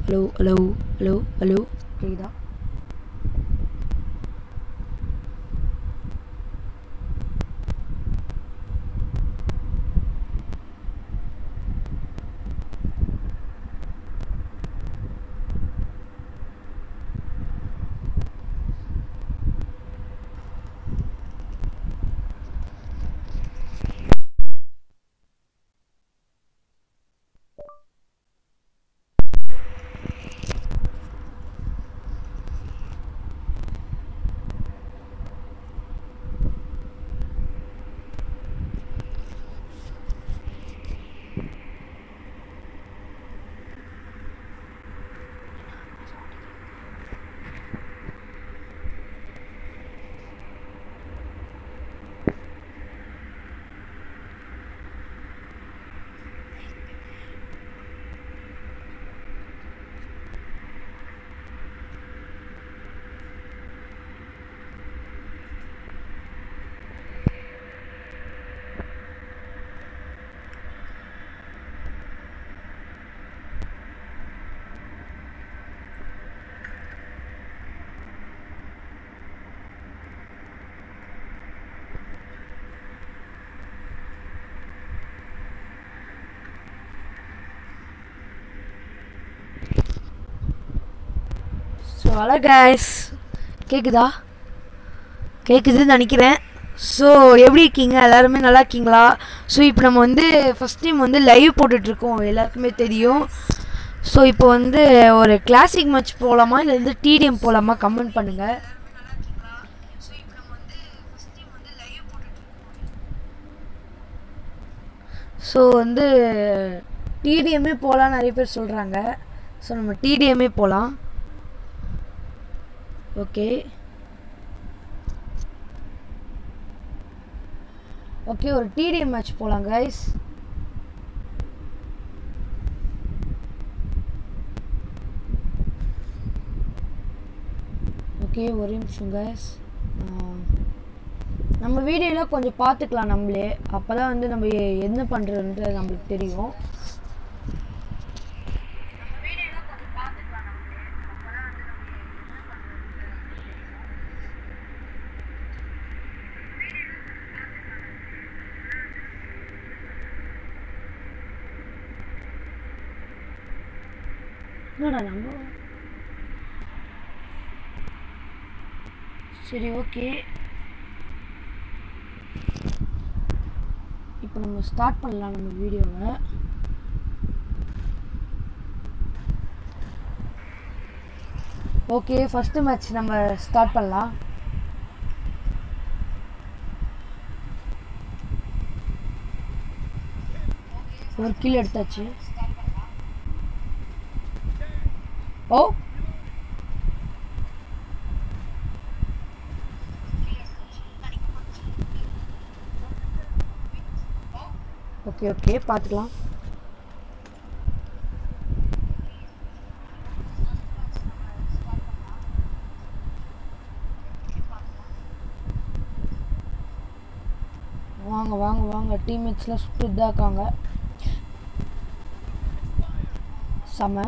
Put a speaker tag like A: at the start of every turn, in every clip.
A: Hello hello hello hello கேக்குதா so hello guys கேட்குதா கேட்குதுன்னு நினைக்கிறேன் ஸோ எப்படி இருக்கீங்க எல்லாருமே நல்லா இருக்கீங்களா ஸோ இப்போ நம்ம வந்து ஃபஸ்ட் டைம் வந்து லைவ் போட்டுட்ருக்கோம் எல்லாருக்குமே தெரியும் ஸோ இப்போ வந்து ஒரு கிளாசிக் மேட்ச் போகலாமா இல்லை வந்து டிடிஎம் போகலாமா கமெண்ட் பண்ணுங்கள் ஸோ வந்து டிடிஎம்மே போகலாம் நிறைய பேர் சொல்கிறாங்க ஸோ நம்ம டிடிஎம்மே போகலாம் ஓகே ஓகே ஒரு டிடிஎம் மேட்ச் போகலாம் கைஸ் ஓகே ஒரே நிமிஷம் கைஸ் நம்ம வீடியோவில் கொஞ்சம் பார்த்துக்கலாம் நம்மளே அப்போ தான் வந்து நம்ம எ- என்ன பண்ணுறதுன்றது நம்மளுக்கு தெரியும் என்னடா நம்ம சரி ஓகே இப்போ நம்ம ஸ்டார்ட் பண்ணலாம் நம்ம வீடியோவை ஓகே ஃபஸ்ட்டு மேட்ச் நம்ம ஸ்டார்ட் பண்ணலாம் ஒரு கில் எடுத்தாச்சு ஓ ஓகே ஓகே பார்த்துக்கலாம் வாங்க வாங்க வாங்க டீம்மேட்ஸ்லாம் சுட்டு தான் இருக்காங்க செம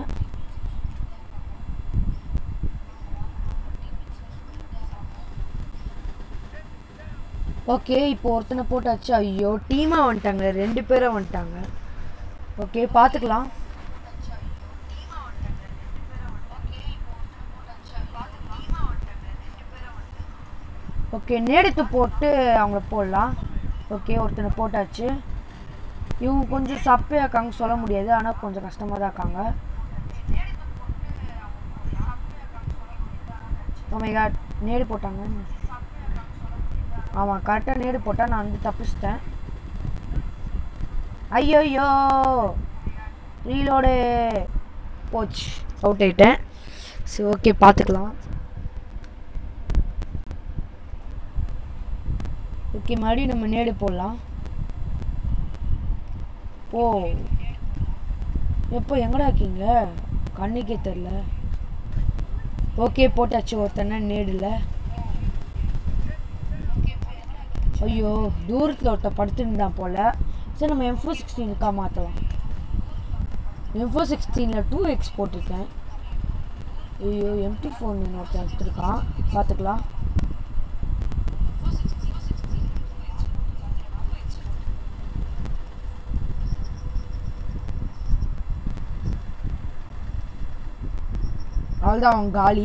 A: ஓகே இப்போ ஒருத்தனை போட்டாச்சு ஐயோ டீமாக வந்துட்டாங்க ரெண்டு பேரும் வந்துட்டாங்க ஓகே பார்த்துக்கலாம் ஓகே நேடுத்து போட்டு அவங்கள போடலாம் ஓகே ஒருத்தனை போட்டாச்சு இவங்க கொஞ்சம் சப்பையாக இருக்காங்க சொல்ல முடியாது ஆனால் கொஞ்சம் கஷ்டமாக தான் இருக்காங்க ஓமைகாட் நேடு போட்டாங்க ஆமாம் கரெக்டாக நேடு போட்டால் நான் வந்து தப்பிச்சிட்டேன் ஐயோயோ ரீலோடு போச்சு அவுட் ஆயிட்டேன் சரி ஓகே பார்த்துக்கலாம் ஓகே மறுபடியும் நம்ம நேடு போடலாம் ஓ எப்போ எங்கடா இருக்கீங்க கண்ணுக்கே தெரில ஓகே போட்டாச்சு ஒருத்தனை நேடில் ஐயோ தூரத்தில் ஒருத்த படுத்துருந்தான் போல் சரி நம்ம எம்ஃபோ சிக்ஸ்டீனுக்கா மாற்றலாம் எம்ஃபோ சிக்ஸ்டீனில் டூ எக்ஸ் போட்டிருக்கேன் ஐயோ எம்டி ஃபோன் ஒருத்தன் எடுத்துருக்கான் பார்த்துக்கலாம் அவ்வளோதான் அவன் காலி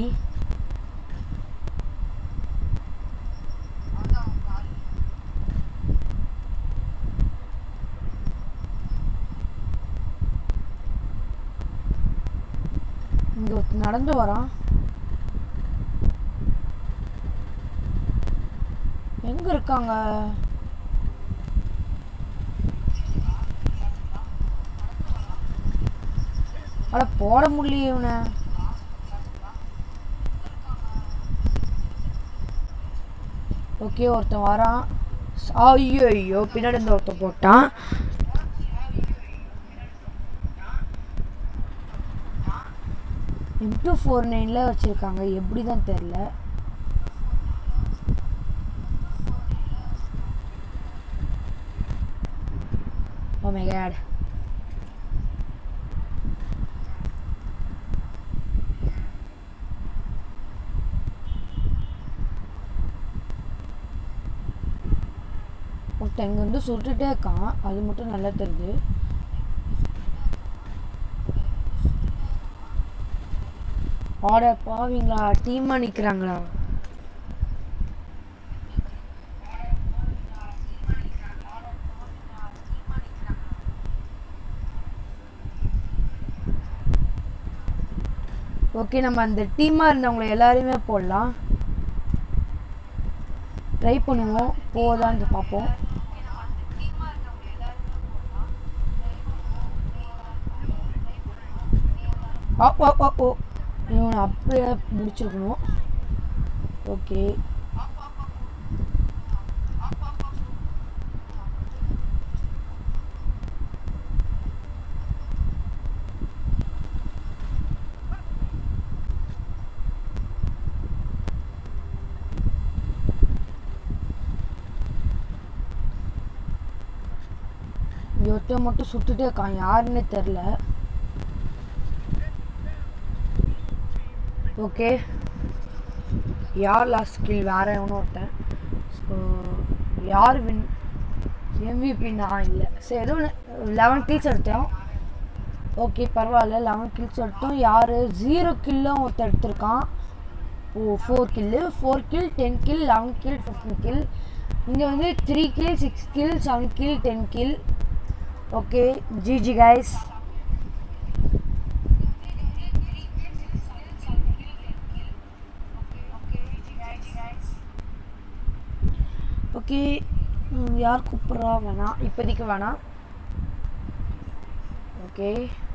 A: இங்க ஒருத்தன் நடந்து வரான் எங்க இருக்காங்க அட போட முடியல இவனை ஓகே ஒருத்தன் வரான் ஐயோ ஐயோ பின்னாடி இருந்து ஒருத்தன் போட்டான் எம் டூ ஃபோர் நைனில் வச்சுருக்காங்க எப்படி தான் தெரில ஓ மை காட் ஒருத்தன் இங்க வந்து சுட்டுட்டே இருக்கான் அது மட்டும் நல்லா தெரியுது ஆட பாவீங்களா டீமா நிக்கிறாங்களா ஓகே நம்ம அந்த டீமா இருந்தவங்களை எல்லாரையுமே போடலாம் ட்ரை பண்ணுவோம் போதான்னு பார்ப்போம் ஓ ஓ ஓ ஓ இவனை அப்படியே முடிச்சிருக்கணும் ஓகே இங்க ஒருத்தன் மட்டும் சுட்டுட்டே இருக்கான் யாருன்னே தெரில ஓகே யார் லாஸ்ட் கில் வேற எவனோ ஒருத்தன் ஸோ யார் வின் எம்விபி நான் இல்லை சரி ஏதோ லெவன் கில்ஸ் எடுத்தோம் ஓகே பரவாயில்ல லெவன் கில்ஸ் எடுத்தோம் யார் ஜீரோ கில்லும் ஒருத்தன் எடுத்திருக்கான் oh four kill four kill ten kill eleven kill fifteen kill இங்கே வந்து three kill six kill seven kill ten kill okay GG guys okay யார் கூப்பிட்றா வேணாம் இப்போதைக்கு வேணாம் ஓகே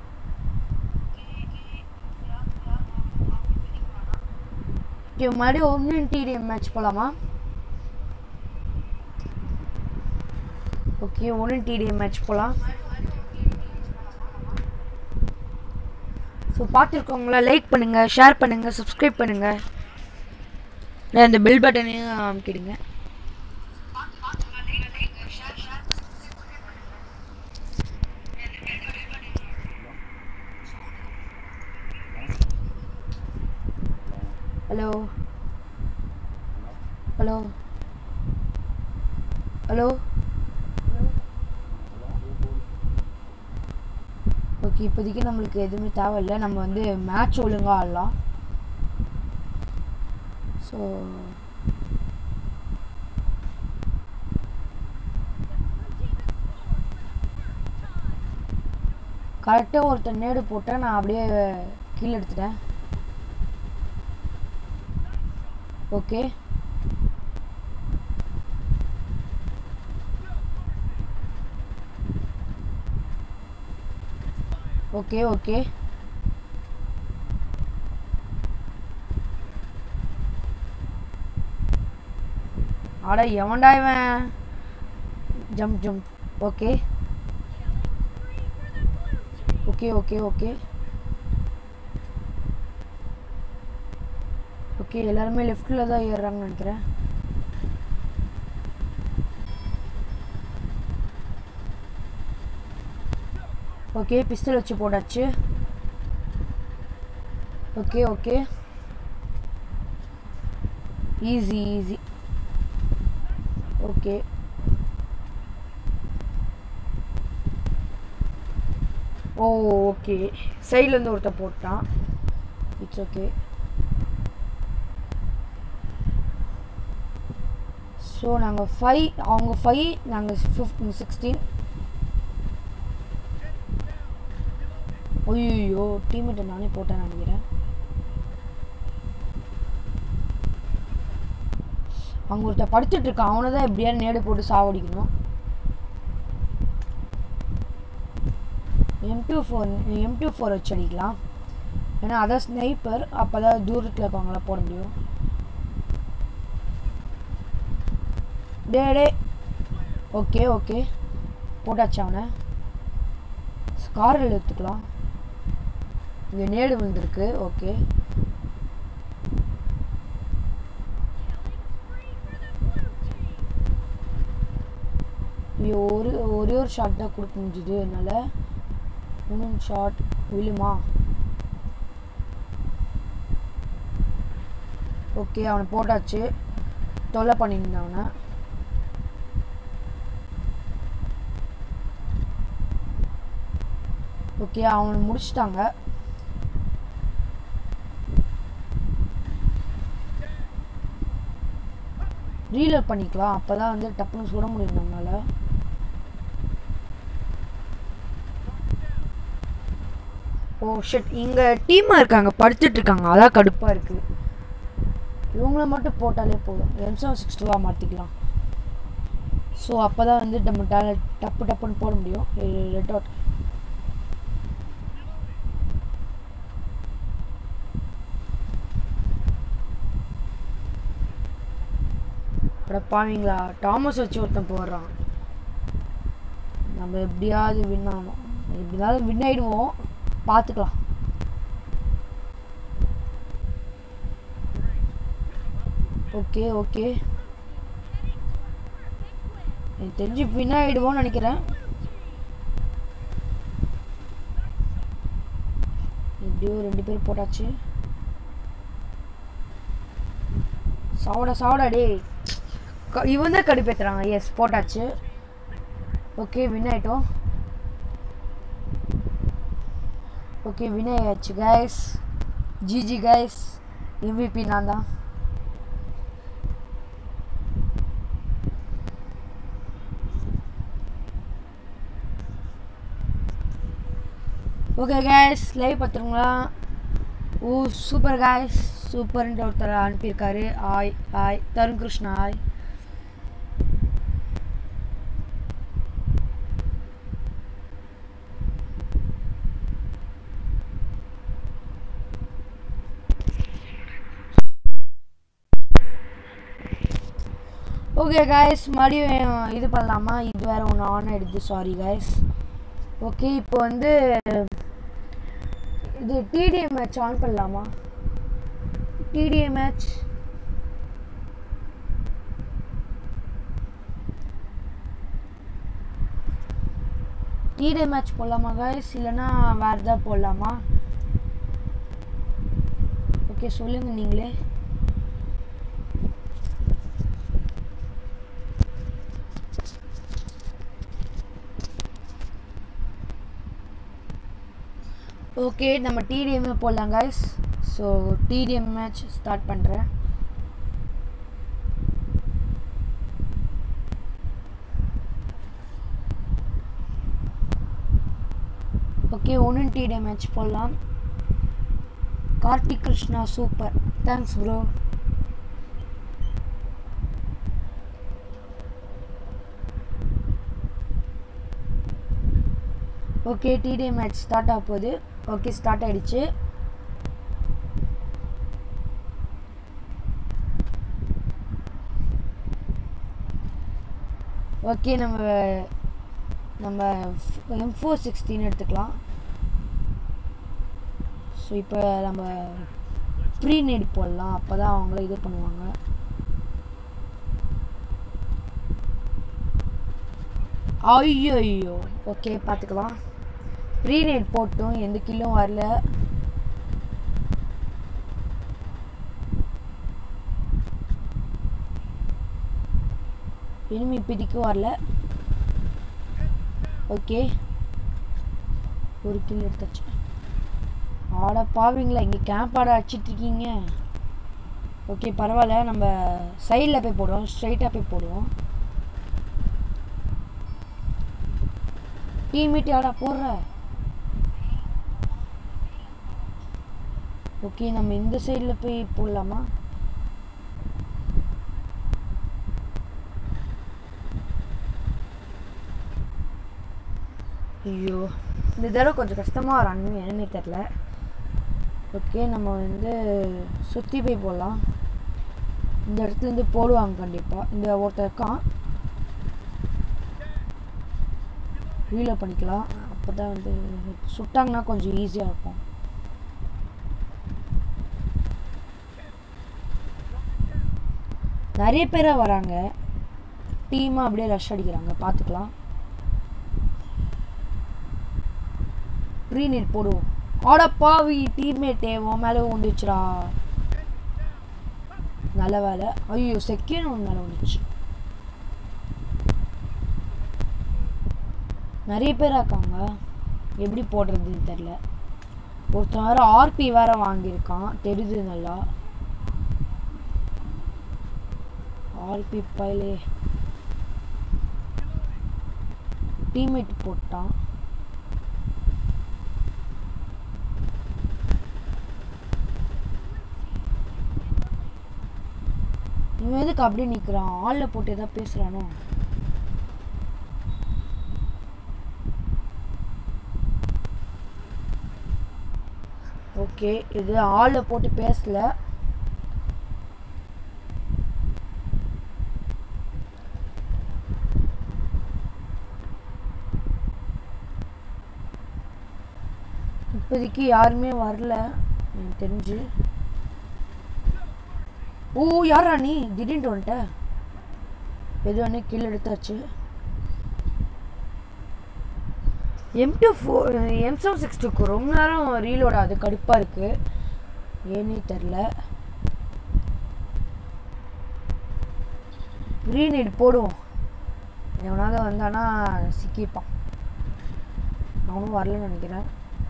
A: ஓகே மறுபடியும் ஒன்று டிடிஎம் மேட்ச் போகலாமா ஓகே ஒன்று டிடிஎம் மேட்ச் போகலாம் ஸோ பார்த்துருக்கவங்கள லைக் பண்ணுங்கள் ஷேர் பண்ணுங்கள் சப்ஸ்கிரைப் பண்ணுங்கள் இந்த பெல் பட்டனையும் அமைக்கிடுங்க ஹலோ ஹலோ ஹலோ ஓகே இப்போதைக்கு நம்மளுக்கு எதுவுமே தேவையில்லை நம்ம வந்து மேட்ச் ஒழுங்காக ஆடலாம் ஸோ கரெக்டாக ஒருத்தர் நேடு போட்டேன் நான் அப்படியே கீழே எடுத்துட்டேன் ஓகே ஓகே ஓகே அட எவன்டா இவன் jump jump okay okay okay okay okay எல்லாருமே லெஃப்டில் தான் ஏறுறாங்கன்னு நினைக்கிறேன் ஓகே பிஸ்டல் வச்சு போட்டாச்சு okay okay easy easy okay oh okay சைட்லேருந்து ஒருத்தன் போட்டான் இட்ஸ் ஓகே ஸோ நாங்கள் ஃபைவ் அவங்க ஃபைவ் நாங்கள் ஃபிஃப்டின் சிக்ஸ்டீன் ஐயோ டீம்மேட்டை நானே போட்டேன் நினைக்கிறேன் அவங்க ஒருத்த படுத்துட்டு இருக்கான் அவனை தான் எப்படியா நேடு போட்டு சாவடிக்கணும் M two four M two four வச்சு அடிக்கலாம் ஏன்னா அதான் ஸ்னைப்பர் அப்போ தான் தூரத்தில் இருக்கவங்கள போட முடியும் டே டே ஓகே ஓகே போட்டாச்சு அவனை ஸ்காரில் எடுத்துக்கலாம் இங்கே நேடு விழுந்திருக்கு ஓகே ஐயோ ஒரு ஒரே ஒரு ஷாட் தான் கொடுக்க முடிஞ்சுது என்னால் இன்னும் ஷாட் விழுமா ஓகே அவனை போட்டாச்சு தொல்லை பண்ணியிருந்தான் அவனை ஓகே அவனை முடிச்சிட்டாங்க ரீலோட் பண்ணிக்கலாம் அப்போ தான் வந்து டப்புன்னு சுட முடியும் நம்மளால் ஓ ஷட் இங்கே டீமாக இருக்காங்க படுத்துட்டு இருக்காங்க அதான் கடுப்பாக இருக்குது இவங்கள மட்டும் போட்டாலே போதும் எம்சம் சிக்ஸ்டிவா மாற்றிக்கலாம் ஸோ அப்போ தான் வந்து நம்ம டேலண்ட் டப்பு டப்புன்னு போட முடியும் ரெட் அவுட் அட பாவீங்களா டாமஸ் வச்சு ஒருத்தன் போடுறான் நம்ம எப்படியாவது வின் ஆகணும் எப்படினாலும் வின் ஆயிடுவோம் பார்த்துக்கலாம் ஓகே ஓகே எனக்கு தெரிஞ்சு வின் ஆயிடுவோம்னு நினைக்கிறேன் எப்படியோ ரெண்டு பேர் போட்டாச்சு சாவடா சாவடா டேய் க- இவன் தான் கடுப்பேத்துறாங்க எஸ் போட்டாச்சு ஓகே வின் ஆயிட்டோம் ஓகே வின் ஆயாச்சு கைஸ் ஜிஜி கைஸ் எம்விபி நான் தான் ஓகே கைஸ் லைவ் பார்த்துருங்களா ஓ சூப்பர் கைஸ் சூப்பர்ன்ட்டு ஒருத்தர் அனுப்பியிருக்காரு ஆய் ஆய் தருண் கிருஷ்ணா ஆய் ஓகே காய்ஸ் மறுபடியும் இது பண்ணலாமா இது வேறு ஒன்று ஆன் ஆகிடுது சாரி காய்ஸ் ஓகே இப்போ வந்து இது டிடிஎம் மேட்ச் ஆன் பண்ணலாமா டிடிஎம் மேட்ச் டிடிஎம் மேட்ச் போடலாமா காய்ஸ் இல்லைன்னா வேறு எதாவது போடலாமா ஓகே சொல்லுங்கள் நீங்களே ஓகே நம்ம டிடிஎம்ஏ போடலாம் guys so TDM match start பண்ணுறேன் ஓகே ஒன்று டிடிஎம் மேட்ச் போடலாம் Karthik Krishna super thanks bro okay TDM match start ஆக போகுது ஓகே ஸ்டார்ட் ஆயிடுச்சு ஓகே நம்ம நம்ம எம் ஃபோர் சிக்ஸ்டீன் எடுத்துக்கலாம் ஸோ இப்போ நம்ம ப்ரீ நெட் போடலாம் அப்போ தான் அவங்கள இது பண்ணுவாங்க ஐயோ ஐயோ ஓகே பார்த்துக்கலாம் ப்ரீ நெட் போட்டும் எந்த கில்லும் வரல இனிமே இப்போதைக்கு வரல ஓகே ஒரு கில் எடுத்தாச்சு ஆட பாவீங்களா இங்கே கேம்ப் ஆட அடிச்சிட்டு இருக்கீங்க ஓகே பரவாயில்ல நம்ம சைடில் போய் போடுவோம் ஸ்ட்ரைட்டாக போய் போடுவோம் டீம்மேட் யாரா போடுற ஓகே நம்ம இந்த சைடில் போய் போடலாமா ஐயோ இந்த தடவை கொஞ்சம் கஷ்டமாக வரான்னு என்னன்னே தெரில ஓகே நம்ம வந்து சுற்றி போய் போடலாம் இந்த இடத்துலேருந்து போடுவாங்க கண்டிப்பாக இந்த ஒருத்தர் இருக்கான் ரீலோ பண்ணிக்கலாம் அப்போ தான் வந்து சுட்டாங்கன்னா கொஞ்சம் ஈஸியாக இருக்கும் நிறைய பேராக வராங்க டீமாக அப்படியே ரஷ் அடிக்கிறாங்க பார்த்துக்கலாம் ப்ரீநெட் போடுவோம் ஆட பாவி டீம்மேட்டே உன் மேலே வந்துச்சுடா நல்ல வேலை ஐயோ செகண்ட் ஒன் மேலே வந்துச்சு நிறைய பேர் இருக்காங்க எப்படி போடுறதுன்னு தெரில ஒருத்தன் வேறு ஆர்பி வேற வாங்கியிருக்கான் தெரியுது நல்லா ஆர்பி பைலே டீம்மேட் போட்டான் இவன் எதுக்கு அப்படியே நிற்கிறான் ஆளில் போட்டு எதாவது பேசுகிறானோ ஓகே இது ஆளில் போட்டு பேசல இப்போதைக்கு யாருமே வரல எனக்கு தெரிஞ்சு ஓ யாரா நீ திடீர்னு வந்துட்ட எது வேணே கீழே எடுத்தாச்சு M two four M seven six டூக்கு ரொம்ப நேரம் ரீலோட அது கடுப்பாக இருக்குது ஏன்னே தெரில ரீநீட் போடுவோம் எவனாவது வந்தானா சிக்கிப்பான் அவனும் வரலன்னு நினைக்கிறேன்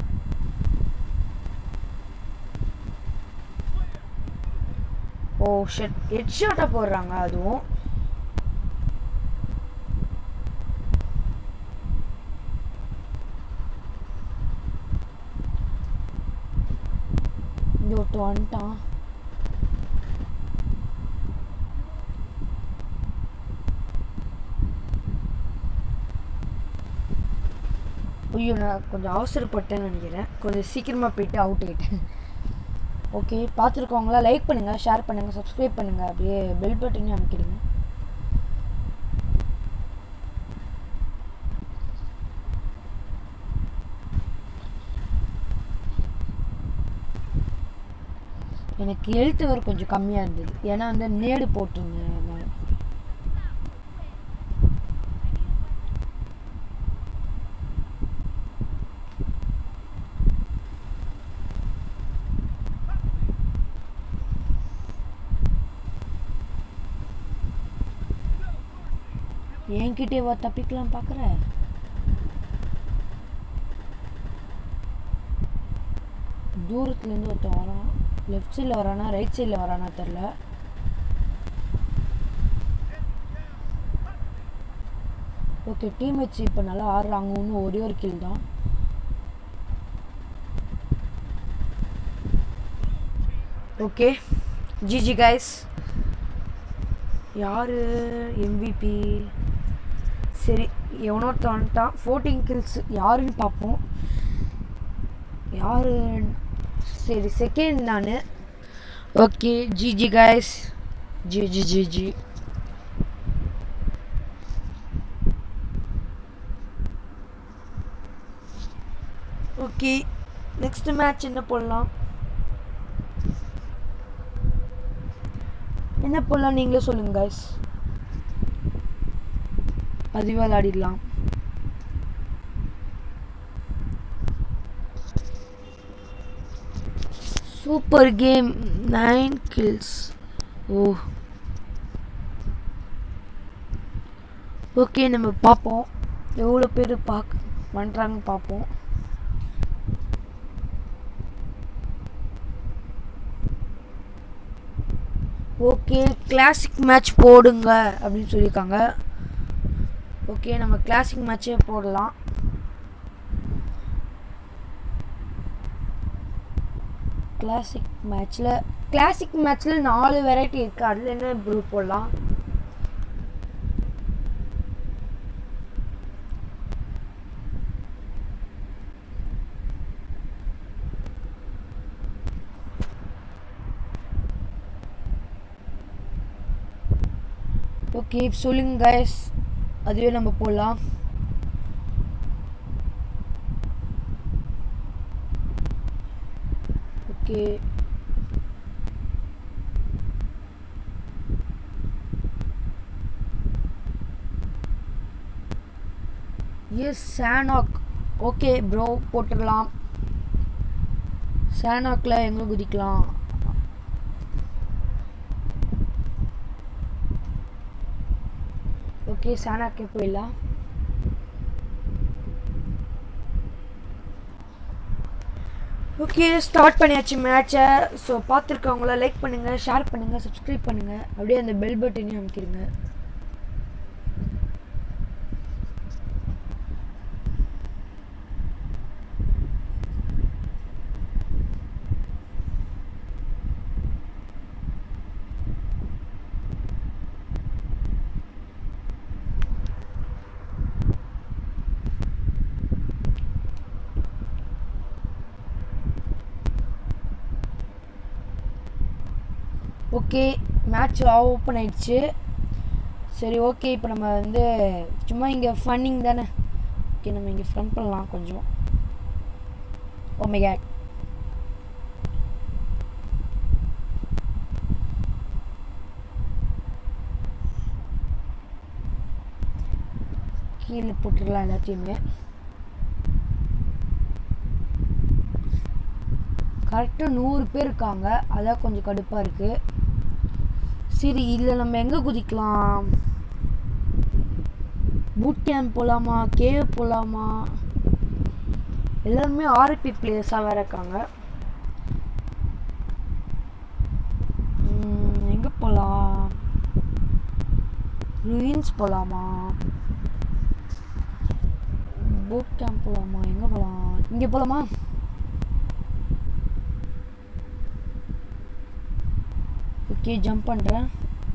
A: ஓ ஷெட் ஹெட் ஷாட்டாக போடுறாங்க அதுவும் இங்க ஒருத்தன் வந்துட்டான் ஐயோ நான் கொஞ்சம் அவசரப்பட்டேன்னு நினைக்கிறேன் கொஞ்சம் சீக்கிரமாக போயிட்டு அவுட் ஆகிட்டேன் ஓகே பார்த்துருக்கவங்களா லைக் பண்ணுங்கள் ஷேர் பண்ணுங்கள் சப்ஸ்கிரைப் பண்ணுங்கள் அப்படியே பெல் பட்டனையும் அமைக்கிடுங்க எனக்கு எழுத்து வர கொஞ்சம் கம்மியாக இருந்தது ஏன்னா வந்து நேடு போட்டிருந்தேன் அதனால. என்கிட்டே வா தப்பிக்கலாம் பார்க்குற தூரத்துலேருந்து ஒருத்தன் வரான் லெஃப்ட் சைடில் வரானா ரைட் சைடில் வரானா தெரில ஓகே டீம்மேட்ஸ் இப்போ நல்லா ஆடுறாங்க இன்னும் ஒரே ஒரு கில் தான் ஓகே ஜிஜி கைஸ் யார் எம்விபி சரி எவனோ வந்துட்டான் ஃபோர்டீன் கில்ஸ் யாருன்னு பார்ப்போம் யார் சரி செகண்ட் நான் okay GG guys G G G G okay next match என்ன போடலாம் என்ன போடலாம் நீங்களே சொல்லுங்க கைஸ் அது விளையாடிடலாம் super game nine kills oh okay நம்ம பார்ப்போம் எவ்வளோ பேர் பார்க்க பண்ணுறாங்கன்னு பார்ப்போம் ஓகே கிளாசிக் மேட்ச் போடுங்க அப்படின்னு சொல்லியிருக்காங்க ஓகே நம்ம கிளாசிக் மேட்சே போடலாம் கிளாசிக் மேட்ச்சில் கிளாசிக் மேட்ச்சில் நாலு வெரைட்டி இருக்குது அதில் என்ன ப்ரூ போடலாம் ஓகே சொல்லுங்க கைஸ் அதுவே நம்ம போடலாம் okay yes Sanhok okay bro போட்டுடலாம் சானாக்கில் எங்கே குதிக்கலாம் ஓகே சானாக்கே போயிடலாம் ஓகே ஸ்டார்ட் பண்ணியாச்சு மேட்சை ஸோ பார்த்துருக்கவங்கள லைக் பண்ணுங்கள் ஷேர் பண்ணுங்கள் சப்ஸ்கிரைப் பண்ணுங்கள் அப்படியே அந்த பெல் பட்டனையும் அமைக்கிருங்க ஓகே மேட்ச் ஓப்பன் ஆயிடுச்சு சரி ஓகே இப்போ நம்ம வந்து சும்மா இங்கே ஃபன்னிங் தானே ஓகே நம்ம இங்கே ஃபன் பண்ணலாம் கொஞ்சம் ஓ மை கேட் கீழே போட்டுடலாம் எல்லாத்தையுமே கரெக்டாக நூறு பேர் இருக்காங்க அதான் கொஞ்சம் கடுப்பாக இருக்குது சரி இதில் நம்ம எங்கே குதிக்கலாம் பூட் கேம்ப் போகலாமா கேவ் போகலாமா எல்லாருமே ஆர்பி பிளேயர்ஸாக வேறு இருக்காங்க எங்கே போகலாம் ரூயின்ஸ் போகலாமா பூட் கேம்ப் போகலாமா எங்கே போகலாம் இங்கே போகலாமா ஓகே ஜம்ப் பண்ணுறேன்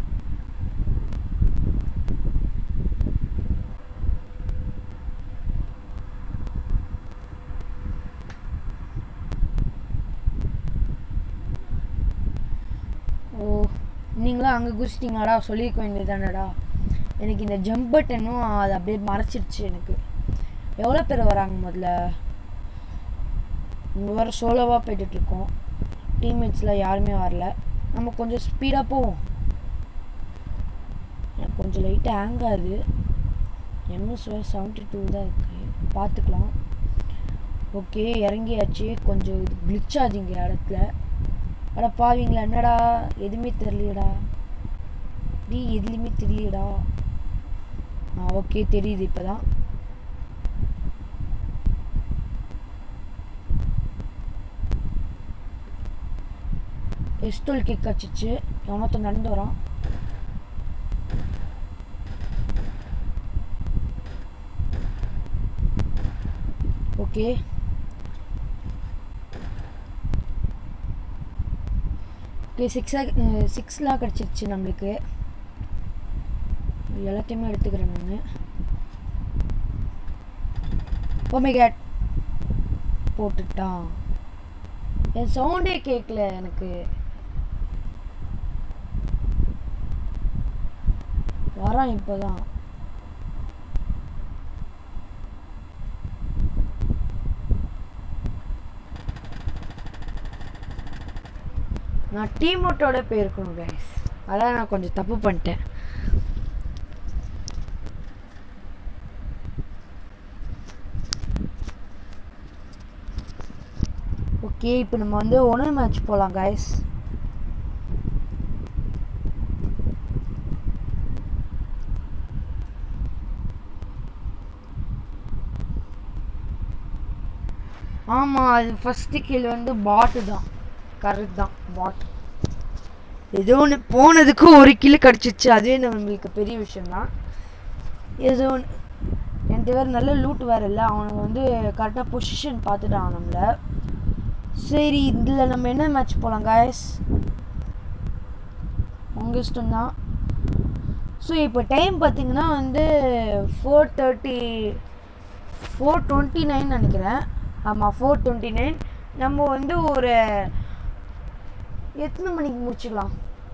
A: ஓ நீங்களாம் அங்கே குதிச்சிட்டிங்களாடா சொல்லியிருக்க வேண்டியதானடா எனக்கு இந்த ஜம்ப் பட்டனும் அது அப்படியே மறைச்சிருச்சு எனக்கு எவ்வளோ பேர் வராங்க முதல்ல இங்கே வர சோலோவாக போயிட்டுருக்கோம் டீம்மேட்ஸில் யாருமே வரல நம்ம கொஞ்சம் ஸ்பீடாக போவோம் எனக்கு கொஞ்சம் லைட்டாக ஹேங் ஆகுது எம்எஸ் செவன்ட்டி டூ தான் இருக்குது பார்த்துக்கலாம் ஓகே இறங்கியாச்சு கொஞ்சம் இது கிளிச் ஆகுது இங்கே இடத்துல அட பாவீங்களா என்னடா எதுவுமே தெரியலையடா டி எதுலேயுமே தெரியலடா ஆ ஓகே தெரியுது இப்போ தான் எஸ்டோல் கிக் அடிச்சிச்சு எவனொருத்தன் நடந்து வரான் ஓகே ஓகே சிக்ஸாக சிக்ஸ்லாம் கிடச்சிருச்சு நம்மளுக்கு எல்லாத்தையுமே எடுத்துக்கிறேன் நான் ஓமே கேட் போட்டுட்டான் என் சவுண்டே கேட்கல எனக்கு வரான் இப்போதான் நான் டீமோட்டோட போயிருக்கணும் கைஸ் அதான் நான் கொஞ்சம் தப்பு பண்ணிட்டேன் ஓகே இப்போ நம்ம வந்து ஒன்று மேட்ச் போகலாம் கைஸ் ஆமாம் அது ஃபஸ்ட்டு கில் வந்து பாட்டு தான் கரெக்ட் தான் பாட் ஏதோ ஒன்று போனதுக்கு ஒரு கில் கிடச்சிச்சு அதுவே நம்மளுக்கு பெரிய விஷயம்தான் ஏதோ ஒன்று என்கிட்ட வேறு நல்ல லூட் வேறு இல்லை அவனுக்கு வந்து கரெக்டாக பொசிஷன் பார்த்துட்டான் நம்மளை சரி இதில் நம்ம என்ன மேட்ச் போகலாம் காய்ஸ் உங்கள் இஷ்டம் தான் ஸோ இப்போ டைம் பார்த்தீங்கன்னா வந்து four thirty four twenty nine நினைக்கிறேன் ஆமாம் ஃபோர் டுவெண்ட்டி நைன் நம்ம வந்து ஒரு எத்தனை மணிக்கு முடிச்சுக்கலாம்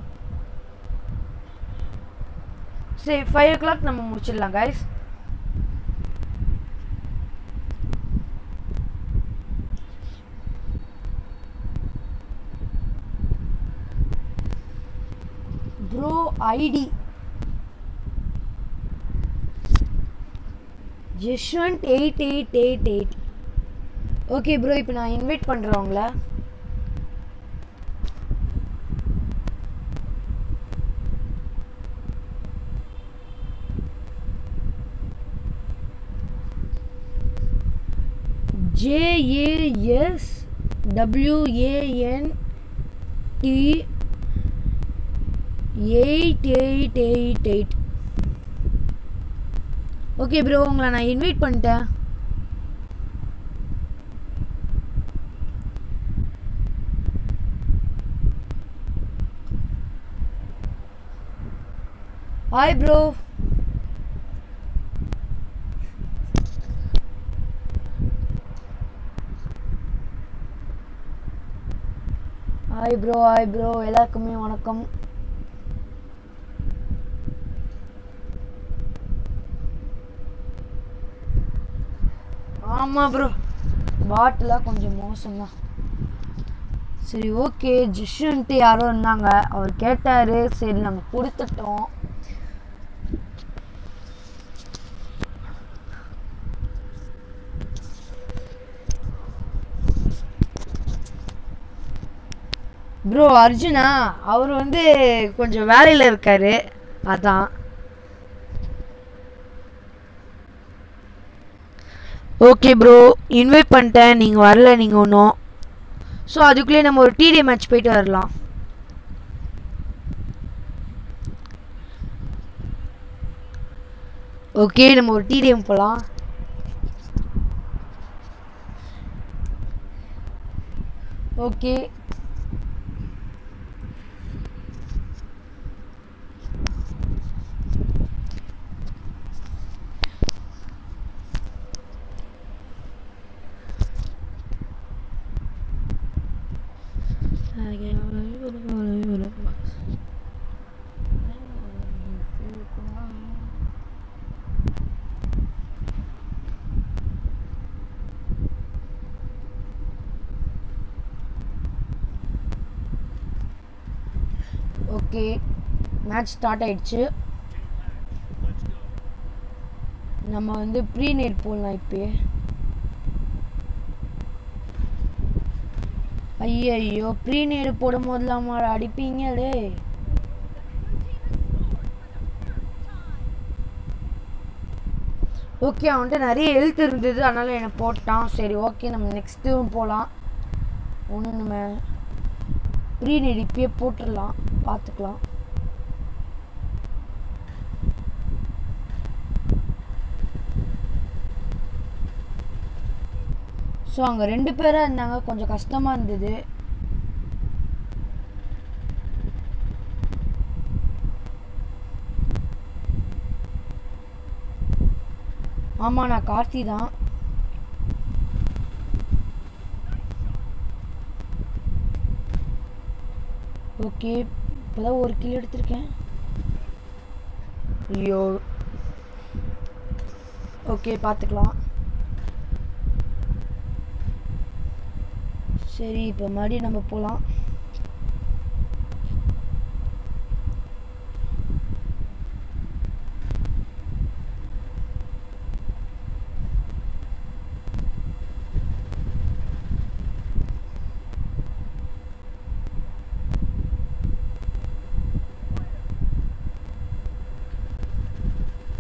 A: சரி ஃபைவ் ஓ கிளாக் நம்ம முடிச்சிடலாம் guys bro ID Jashwanth eight eight eight eight okay bro இப்போ நான் இன்வைட் பண்ணுறேன் உங்களை JAS WAN T eight eight eight eight okay bro உங்களை நான் இன்வைட் பண்ணிட்டேன் hi bro hi bro hi bro எல்லாருக்குமே வணக்கம் ஆமாம் ப்ரோ பாட்டிலாம் கொஞ்சம் மோசம்தான் சரி ஓகே ஜிஷ்ன்ட்டு யாரோ இருந்தாங்க அவர் கேட்டார் சரி நாங்கள் கொடுத்துட்டோம் ப்ரோ அர்ஜுனா அவர் வந்து கொஞ்சம் வேலையில் இருக்காரு அதான் ஓகே ப்ரோ இன்வைட் பண்ணிட்டேன் நீங்கள் வரல நீங்கள் ஒன்றும் ஸோ அதுக்குள்ளே நம்ம ஒரு டிடி மேட்ச் போயிட்டு வரலாம் ஓகே நம்ம ஒரு டிடிஎம் போகலாம் ஓகே ஓகே மேட்ச் ஸ்டார்ட் ஆயிடுச்சு நம்ம வந்து ப்ரீ நெட் போடலாம் இப்பயே ஐயோ ப்ரீ நேடு போடும் போதெல்லாம் அடிப்பீங்களே ஓகே அவன்கிட்ட நிறைய ஹெல்த் இருந்தது அதனால என்னை போட்டான் சரி ஓகே நம்ம நெக்ஸ்ட்டும் போகலாம் ஒன்று நம்ம ப்ரீ நேடு இப்பயே போட்டுடலாம் பார்த்துக்கலாம் ஸோ அங்கே ரெண்டு பேராக இருந்தாங்க கொஞ்சம் கஷ்டமாக இருந்தது ஆமாம் நான் கார்த்தி தான் ஓகே இப்போதான் ஒரு கிலோ எடுத்திருக்கேன் ஐயோ ஓகே பார்த்துக்கலாம் சரி இப்போ மறுபடியும் நம்ம போகலாம்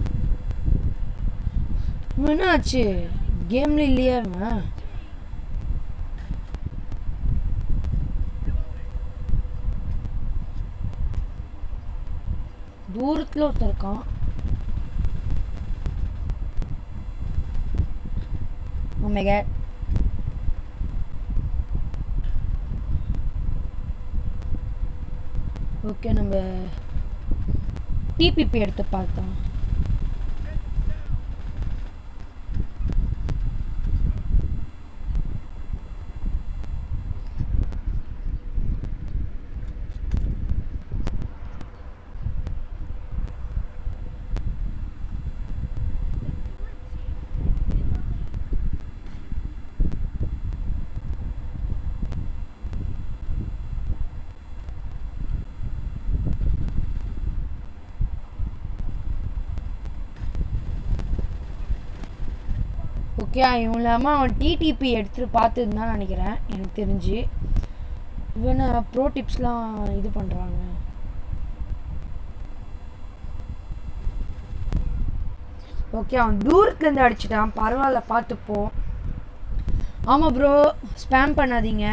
A: இவன் என்னாச்சு கேம்ல இல்லையா இவன் தூரத்தில் ஒருத்தர் இருக்கான் ஒமேகா ஓகே நம்ம டிபிபி எடுத்து பார்த்தோம் ஓகே இவன் இல்லாமல் அவன் டிடிபி எடுத்துட்டு பார்த்துன்னு நினைக்கிறேன் எனக்கு தெரிஞ்சு இவனை ப்ரோ டிப்ஸ்லாம் இது பண்ணுறாங்க ஓகே அவன் தூரத்துலேருந்து அடிச்சிட்டான் பரவாயில்ல பார்த்துப்போம் ஆமாம் ப்ரோ ஸ்பேம் பண்ணாதீங்க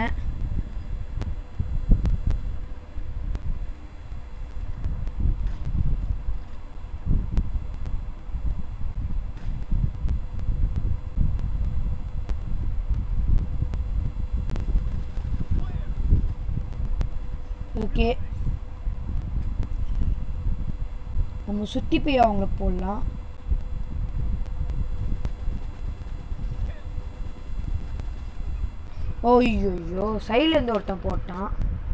A: ஓகே நம்ம சுற்றி போய் அவங்களுக்கு போடலாம் ஓய்யோ சைட்லேருந்து ஒருத்தன் போட்டான்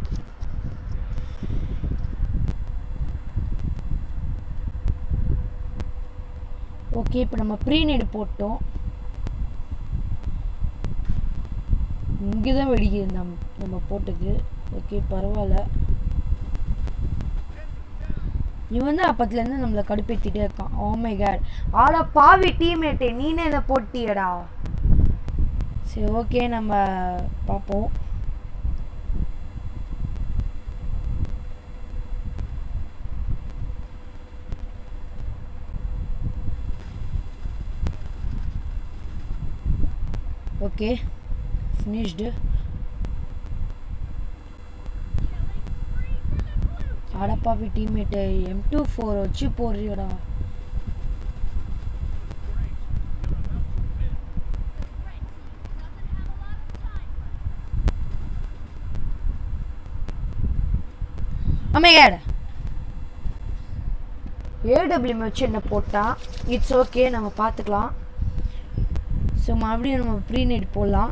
A: ஓகே இப்போ நம்ம ப்ரீநெட் போட்டோம் இங்கே தான் வெடிக்குது நம் நம்ம போட்டது ஓகே பரவாயில்ல இவன் தான் அப்பத்துலேருந்து நம்மளை கடுப்பேற்றிட்டே இருக்கான் ஓமை கேட் ஆடா பாவி டீம்மேட்டே நீனே என்ன போட்டியடா சரி ஓகே நம்ம பார்ப்போம் ஓகே ஃபினிஷ்டு அடப்பாவி டீம்மேட்டு எம் டூ ஃபோர் வச்சு போடுறியடா அம்மையாட ஏடபிள்யூஎம் வச்சு என்ன போட்டால் இட்ஸ் ஓகே நம்ம பார்த்துக்கலாம் ஸோ மறுபடியும் நம்ம ப்ரீநெட் போடலாம்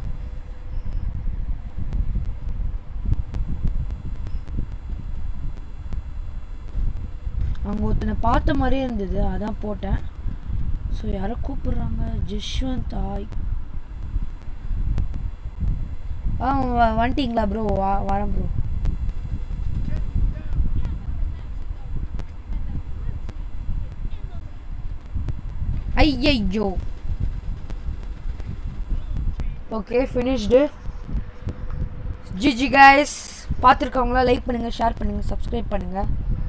A: அவங்க ஒருத்தனை பார்த்த மாதிரியே இருந்தது அதான் போட்டேன் ஸோ யாரோ கூப்பிடுறாங்க ஜஷ்வந்த் ஆய் ஆ வ- வந்துட்டீங்களா ப்ரோ வா வரேன் ப்ரோ ஐயையோ ஓகே ஃபினிஷ்டு ஜிஜி கைஸ் பார்த்துருக்கவங்களாம் லைக் பண்ணுங்கள் ஷேர் பண்ணுங்கள் சப்ஸ்கிரைப் பண்ணுங்கள்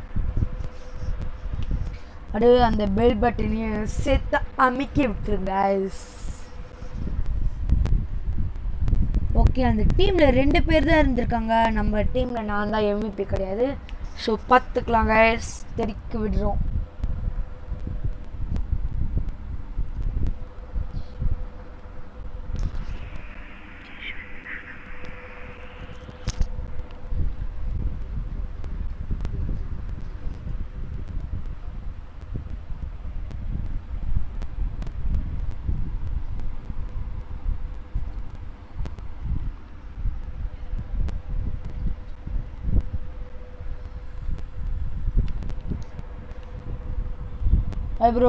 A: அப்படியே அந்த பெல் பட்டனையும் சேர்த்து அமைக்கி விட்டுருங்க guys. ஓகே அந்த டீமில் ரெண்டு பேர் தான் இருந்திருக்காங்க நம்ம டீமில் நான் தான் எம்விபி கிடையாது ஸோ பார்த்துக்கலாம் guys தெரிக்க விடுறோம் ஹாய் ப்ரோ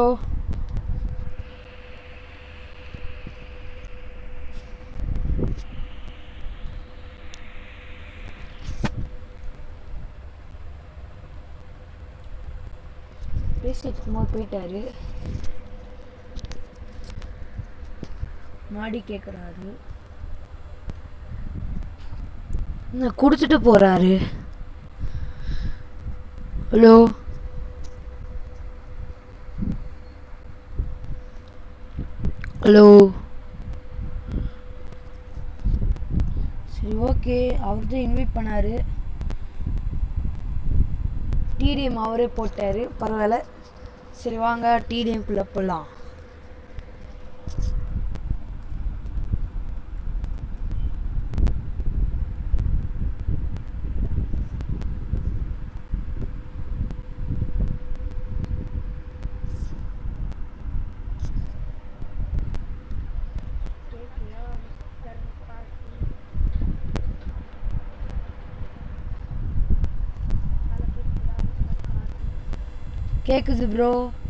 A: பேசிட்டு இருக்கும்போது போயிட்டாரு மாடி கேட்குறாரு நான் கொடுத்துட்டு போறாரு ஹலோ ஹலோ சரி ஓகே அவர் தான் இன்வைட் பண்ணாரு டிடிஎம் அவரே போட்டார் பரவாயில்ல சரி வாங்க டிடிஎம்குள்ளே போகலாம் கேட்குது ப்ரோ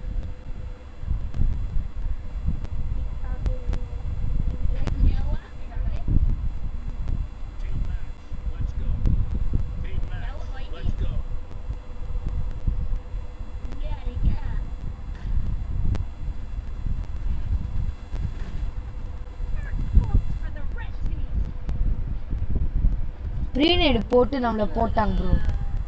A: ப்ரீநைடு போட்டு நம்மளை போட்டாங்க ப்ரோ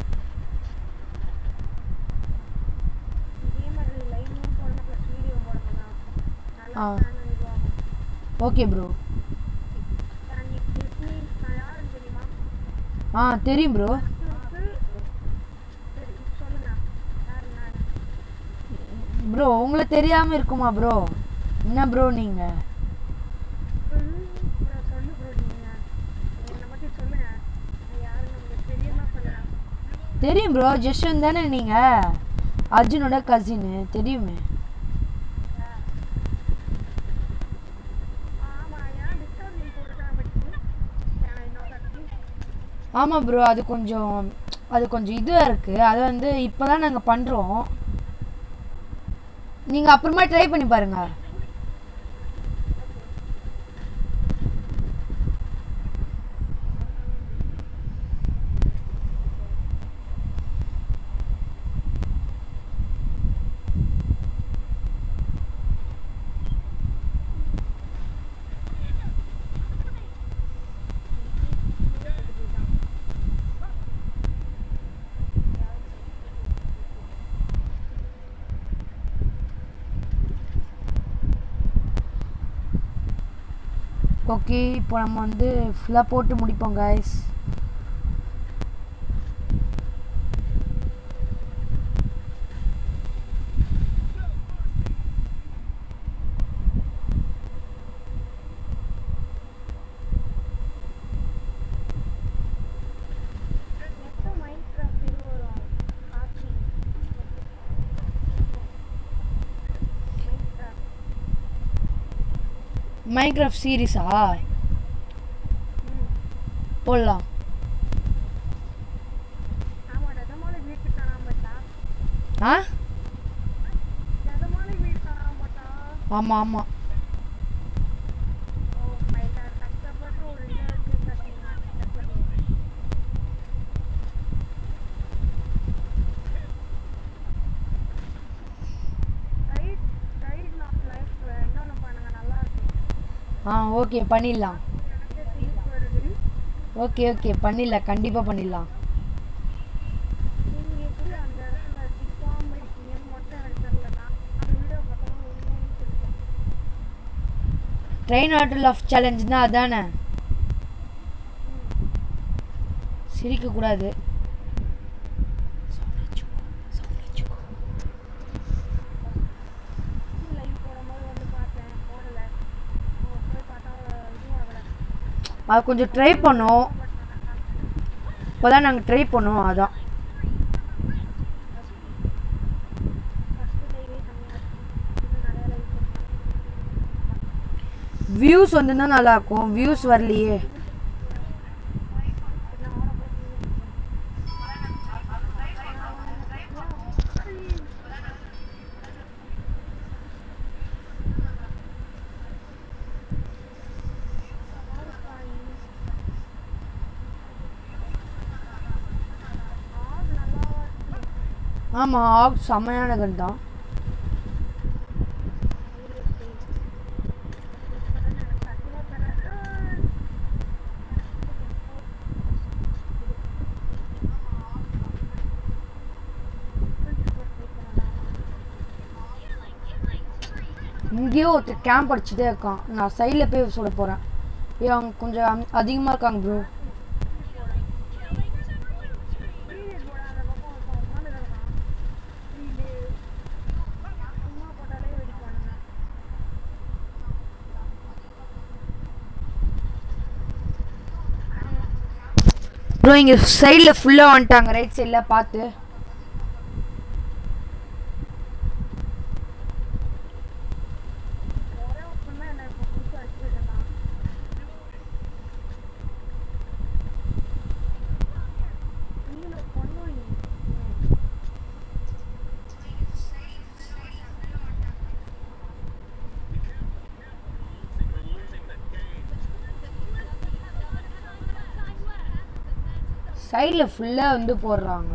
A: ஆ ஓகே ப்ரோ ஆ தெரியும் ப்ரோ ப்ரோ உங்களை தெரியாமல் இருக்குமா ப்ரோ என்ன ப்ரோ நீங்கள் தெரியும் ப்ரோ ஜஸ்வந்த் தானே நீங்கள் அர்ஜுனோட கசின்னு தெரியுமே ஆமாம் ப்ரோ அது கொஞ்சம் அது கொஞ்சம் இதுவாக இருக்குது அது வந்து இப்போ தான் நாங்கள் பண்ணுறோம் நீங்கள் அப்புறமா ட்ரை பண்ணி பாருங்கள் ஓகே இப்போ நம்ம வந்து ஃபுல்லாக போட்டு முடிப்போம் கைஸ் மைக்ராஃப்ட் சீரிஸா போடலாம் ஆ ஆமாம் ஆமாம் ஆ ஓகே பண்ணிடலாம் ஓகே ஓகே பண்ணிடலாம் கண்டிப்பாக பண்ணிடலாம் ட்ரெயின் ஆட்டல் ஆஃப் சேலஞ்சுனா அதானே சிரிக்கக்கூடாது அது கொஞ்சம் ட்ரை பண்ணோம் இப்போ தான் நாங்கள் ட்ரை பண்ணோம் அதான் வியூஸ் வந்துன்னா நல்லாயிருக்கும் வியூஸ் வரலையே ஆமாம் ஆக் செம்மையான கன் தான் இங்கேயோ ஒருத்தர் கேம்ப் அடிச்சுட்டே இருக்கான் நான் சைடில் போய் சொல்ல போகிறேன் ஏ அவங்க கொஞ்சம் அதிகமாக இருக்காங்க ப்ரோ ப்ரோ இங்கே சைடில் ஃபுல்லாக வந்துட்டாங்க ரைட் சைடில் பார்த்து சைடில் ஃபுல்லாக வந்து போடுறாங்க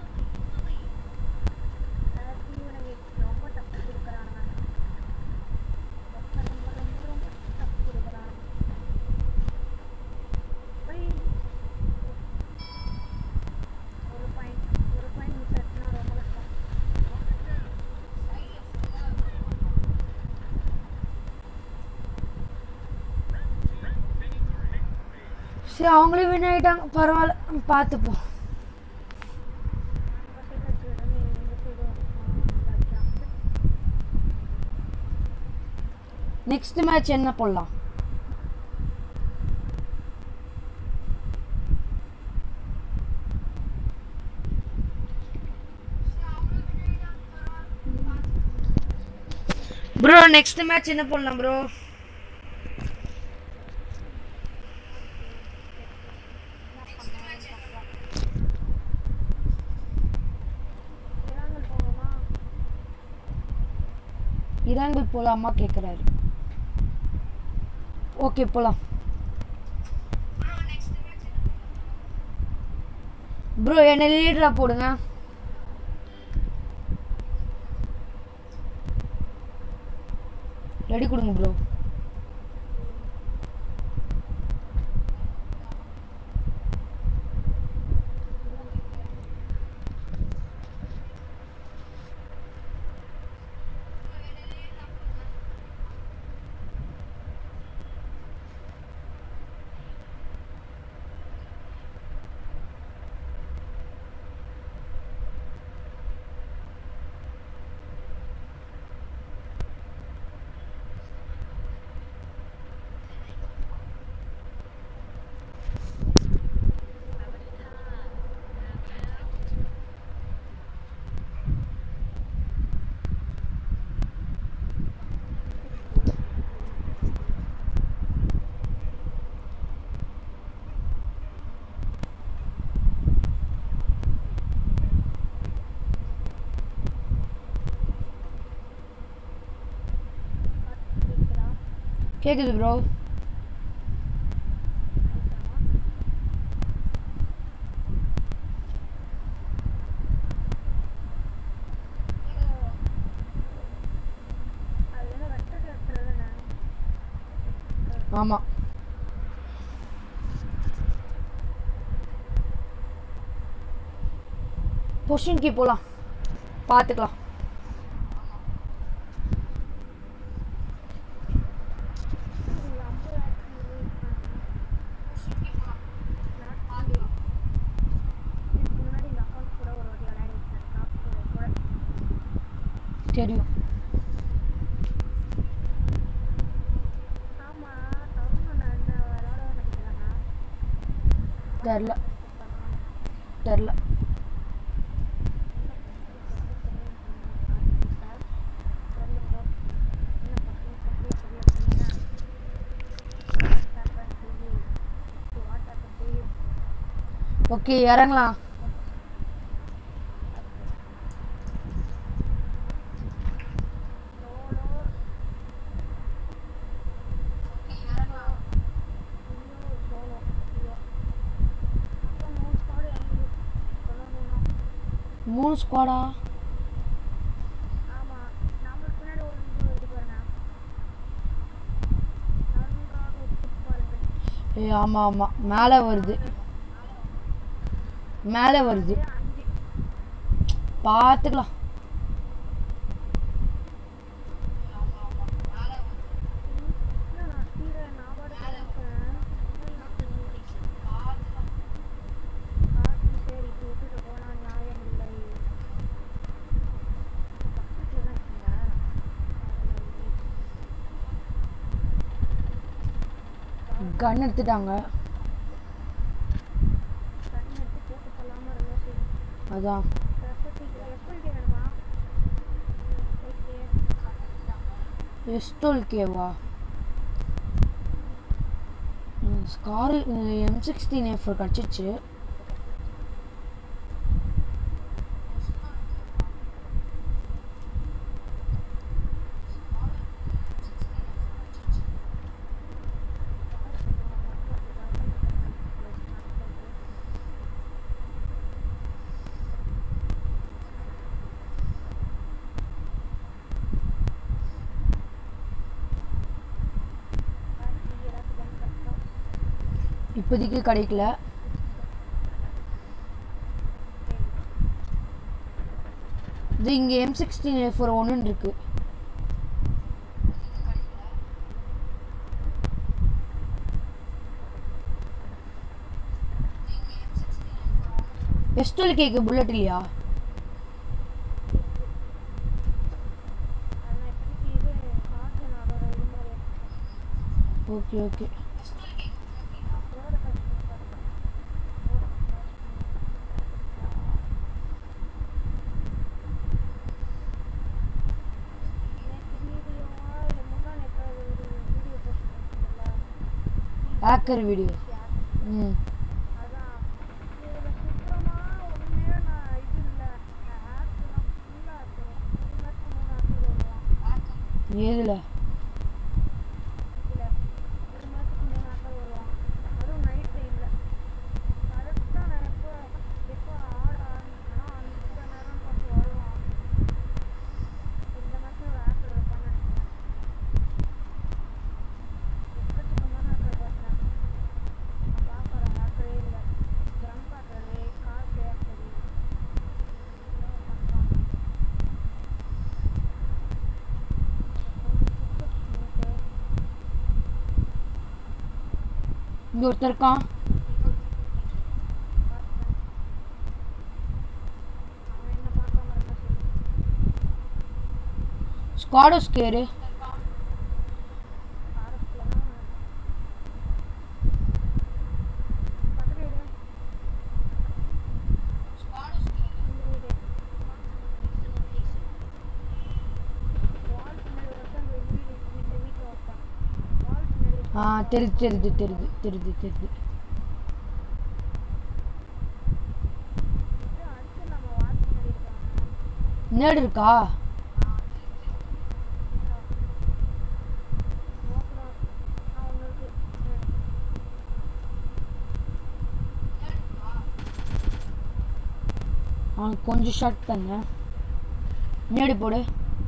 A: சரி அவங்களே வின் ஆகிட்டாங்க பரவாயில்ல பார்த்துப்போம் நெக்ஸ்ட் மேட்ச் என்ன போடலாம் ப்ரோ நெக்ஸ்ட் மேட்ச் என்ன போடலாம் ப்ரோ இறாங்கல் போலாமா கேட்குறாரு ஓகே போலாம் ப்ரோ என்ன லீடரா போடுங்க ரெடி கொடுங்க ப்ரோ கேக்குது ப்ரோ ஆமா பொஷின்க்கு போலாம் பார்த்துக்கலாம் தெரியும் தெரில தெரில ஓகே இறங்கலாம் மூணு ஸ்குவாடா ஏ ஆமாம் ஆமாம் மேலே வருது மேலே வருது பார்த்துக்கலாம் கன் எடுத்துட்டாங்க அதான் எஸ்டோல் கேவா ஸ்கார் எம் சிக்ஸ்டீன் எஃப் கிடச்சிச்சு இப்போதைக்கு கிடைக்கல இது இங்கே எம் சிக்ஸ்டீன் எஃப் ஒரு ஒன்று இருக்கு எஸ்டோல் கேக்கு புல்லட் இல்லையா ஓகே ஓகே ஹேக்கர் வீடியோ ம் ஏதுல இங்க ஒருத்தர் இருக்கான் ஸ்காடோஸ் கேரு ஆ தெரிது தெரிது தெரிது தெரிது தெரிது நேடு இருக்கா அவனுக்கு கொஞ்சம் ஷார்ட் பண்ண நேடு போடு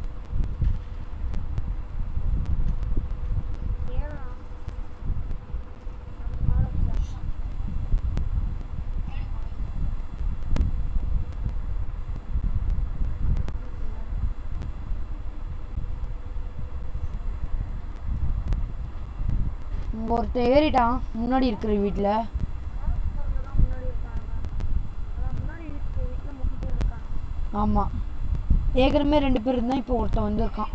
A: இங்க ஒருத்தன் ஏறிட்டான் முன்னாடி இருக்கிற வீட்டில் ஆமாம் ஏற்கனவே ரெண்டு பேர் இருந்தால் இப்போ ஒருத்தன் வந்திருக்கான்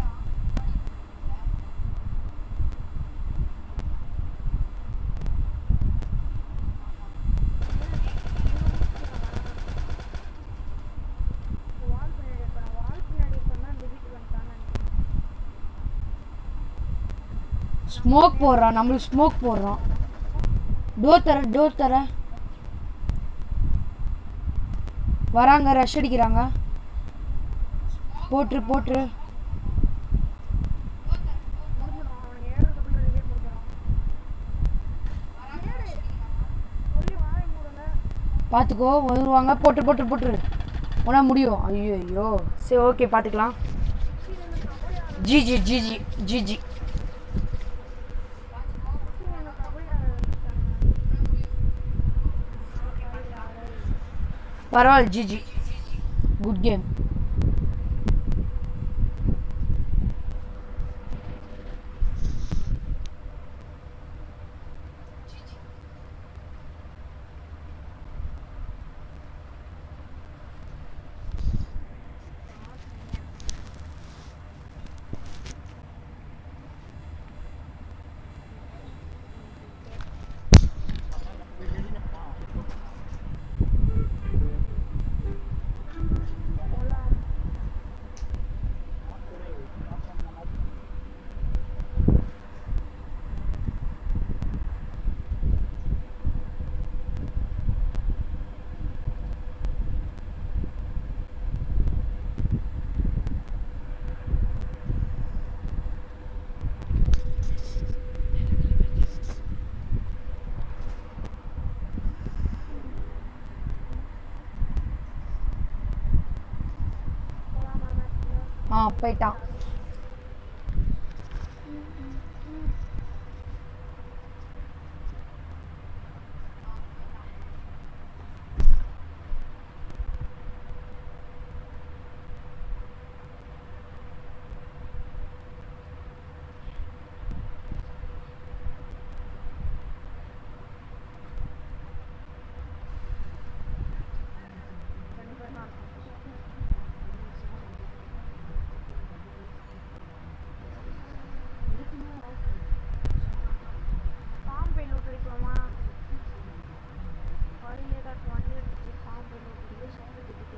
A: ஸ்மோக் போடுறான் நம்மளுக்கு ஸ்மோக் போடுறான் டோர் தர டோர் தர வராங்க ரஷ் அடிக்கிறாங்க போட்டுரு போட்டுரு பார்த்துக்கோ வருவாங்க போட்டு போட்டு போட்டுரு உனா முடியும் ஐயோ ஐயோ சரி ஓகே பார்த்துக்கலாம் ஜிஜி ஜிஜி ஜிஜி பரவாயில்ல ஜிஜி குட் கேம் ஆ போயிட்டான்
B: ஃபார்ம் பெயின் நோட் அடிக்கலாமா வழியிலே தான் வண்டி எடுத்துச்சு ஃபார்ம் பெயின் நோட் அடிக்க சவுண்ட் கேட்டுட்டு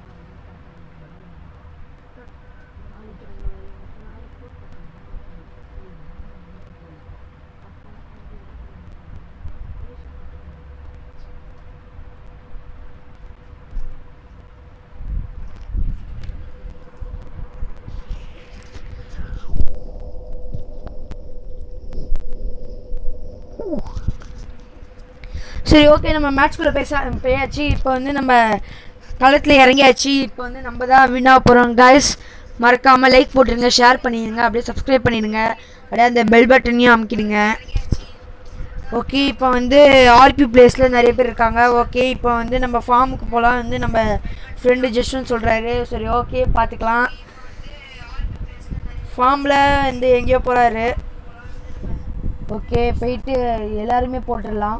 A: சரி ஓகே நம்ம மேட்ச்குள்ளே பேச போயாச்சு இப்போ வந்து நம்ம களத்தில் இறங்கியாச்சு இப்போ வந்து நம்ம தான் வின்னா போகிறோம் கைஸ் மறக்காமல் லைக் போட்டுருங்க ஷேர் பண்ணிடுங்க அப்படியே சப்ஸ்கிரைப் பண்ணிடுங்க அப்படியே அந்த பெல் பட்டனையும் அமுக்கிடுங்க ஓகே இப்போ வந்து ஆர்பி பிளேஸில் நிறைய பேர் இருக்காங்க ஓகே இப்போ வந்து நம்ம ஃபார்முக்கு போகலாம் வந்து நம்ம ஃப்ரெண்டு ஜஸ்ட்னு சொல்கிறாரு சரி ஓகே பார்த்துக்கலாம் ஃபார்மில் வந்து எங்கேயோ போகிறாரு ஓகே போயிட்டு எல்லாருமே போட்டுடலாம்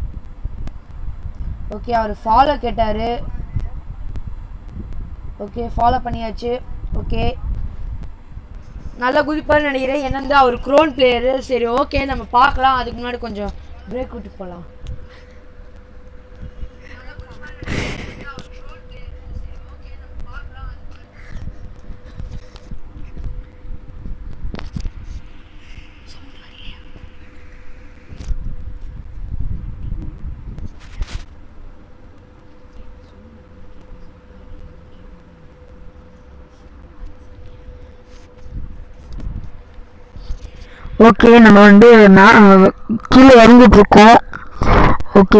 A: ஓகே அவர் ஃபாலோ கேட்டார் ஓகே ஃபாலோ பண்ணியாச்சு ஓகே நல்லா குதிப்பார்னு நினைக்கிறேன் ஏன்னா வந்து அவர் க்ரோன் பிளேயரு சரி ஓகே நம்ம பார்க்கலாம் அதுக்கு முன்னாடி கொஞ்சம் பிரேக் விட்டு போகலாம் ஓகே நம்ம வந்து மே- கீழே இறங்கிட்டு இருக்கோம் ஓகே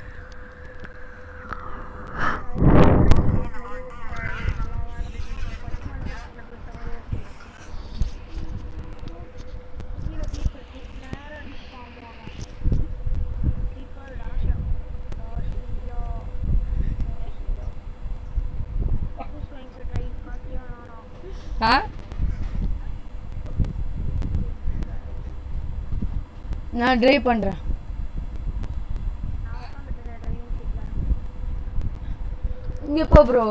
B: கீழே தீப் இருக்கு நேரா அடிச்சு ஃபார்ம் போவாங்க தீபாவளி டாஷா டாஷியா Who's going to try பாத்தியா நானா
A: ஆ நான் ட்ரைவ் பண்ணுறேன்
B: நான் உட்காந்துட்டு டிரைவிங் சீட்ல
A: இங்கே போ ப்ரோ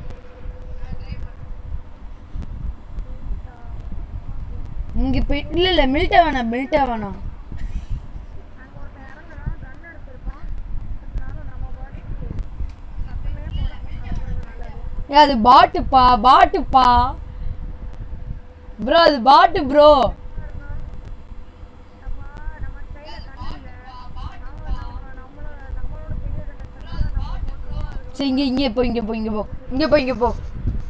A: இங்கே போய் இல்லை இல்லை மில்ட்டா வேணாம் மில்ட்டா வேணாம்
B: அங்க ஒருத்தன் இறங்குறான் கன் எடுத்திருப்பான் அதனால நம்ம பாட்டுக்கு சத்தமே போடாம நல்லது
A: ஏ அது பாட்டுப்பா பாட்டுப்பா ப்ரோ அது பாட்டு ப்ரோ
B: நம்ம நம்ம கையில தண்ணி இல்ல நம்ம நம்ம நம்மளோட நம்மளோட பெரிய கண்ணை நம்ம போட்டுருவோம் அது
A: சரி இங்கே இங்கே போ இங்கே போ இங்கே போ இங்கே போ இங்கே போ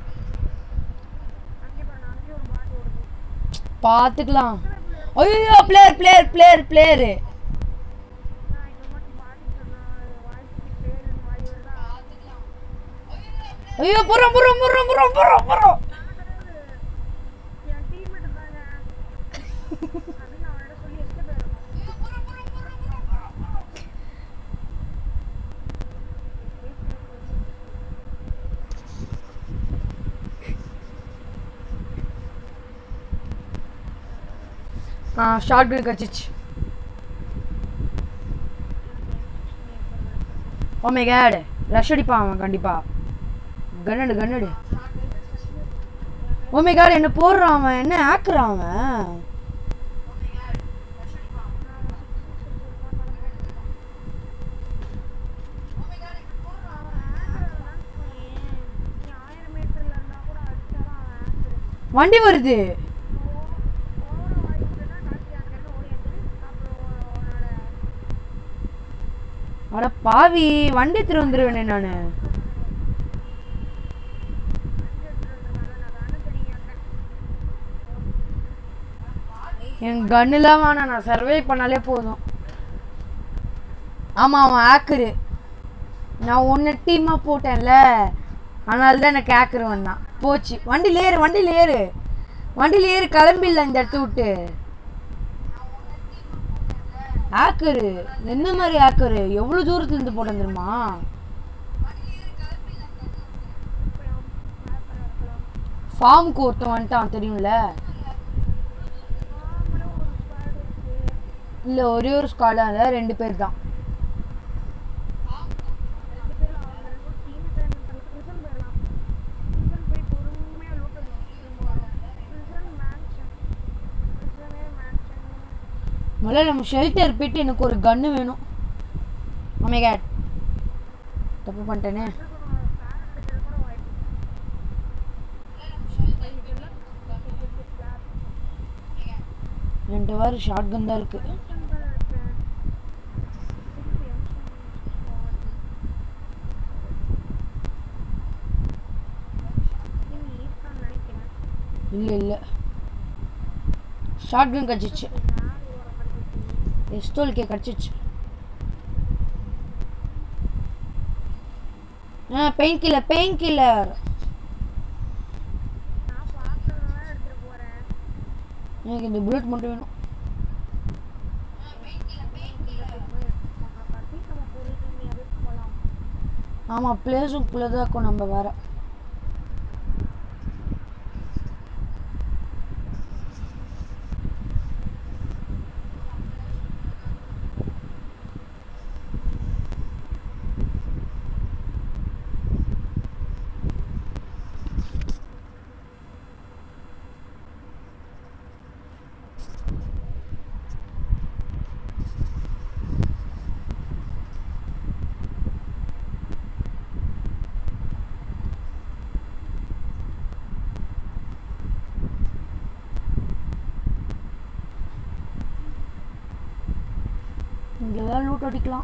B: அங்கே பாரு அங்கே ஒரு பாட்டு ஓடுது
A: பார்த்துக்கலாம் ஐயோ பிளேயர் பிளேயர் பிளேயர் பிளேயரு
B: நான் இந்த மாதிரி பாட்டு சொன்னா வாய்ப்பு பேரு வாய் வருதா
A: ஐயோ புறம் புறம் புறம் புறம் புறம் புறம்
B: என் டீம்மேட் தாங்க அப்படின்னு நான் அவனிடம் சொல்லி எஸ்கேப் ஆயிடணும்
A: ஆ ஷார்ட் கன் கச்சிச்சு ஓ மை கேட் ரஷ் அடிப்பான் அவன் கண்டிப்பா கன்னடு கன்னடு ஓ மை காட் என்ன போடுறான் அவன் என்ன ஆக்குறான் அவன்
B: நீ ஆயிரம் மீட்டர்ல இருந்தா கூட அடிச்சாலும் அவன் ஆக்சிடென்ட்
A: வண்டி வருது
B: ஓவர வாய்ப்புனா காட்சி அங்கிருந்து ஓடி வந்து அப்புறம் உன்னோட
A: அட பாவி வண்டி திரு வந்துருவேனே நான் என் கன்னுலாம் வேணாம் நான் சர்வை பண்ணாலே போதும் ஆமாம் அவன் ஆக்கரு நான் ஒன்று டீமாக போட்டேன்ல அதனால தான் எனக்கு ஹேக்கர் வந்தான் போச்சு வண்டியில் ஏறு வண்டியில் ஏறு வண்டியில் ஏறு கிளம்பிடல இந்த இடத்த விட்டு ஹேக்கரு என்ன மாதிரி ஹேக்கரு எவ்வளோ தூரத்துலேருந்து போட்டு வந்துருமா ஃபார்முக்கு ஒருத்தன் வந்துட்டான் தெரியும்ல இல்லை ஒரே ஒரு ஸ்குவாடாக இல்லை ரெண்டு பேர் தான் முதல்ல நம்ம ஷெல்டர் போயிட்டு எனக்கு ஒரு கன்று வேணும் அமேகேட் தப்பு பண்ணிட்டேனே ரெண்டு வாரம் ஷார்ட் கன் தான் இருக்கு இல்லை இல்லை ஷார்ட் கன் கிடச்சிச்சு எஸ்டோல்கே கிடச்சிச்சு ஆ பெயின் கில்லர் பெயின் கில்லர் எனக்கு இந்த புல்லட் மட்டும் வேணும் ஆமாம் பிளேஸும் தான் இருக்கும் நம்ம வேற இங்கே தான் லூட் அடிக்கலாம்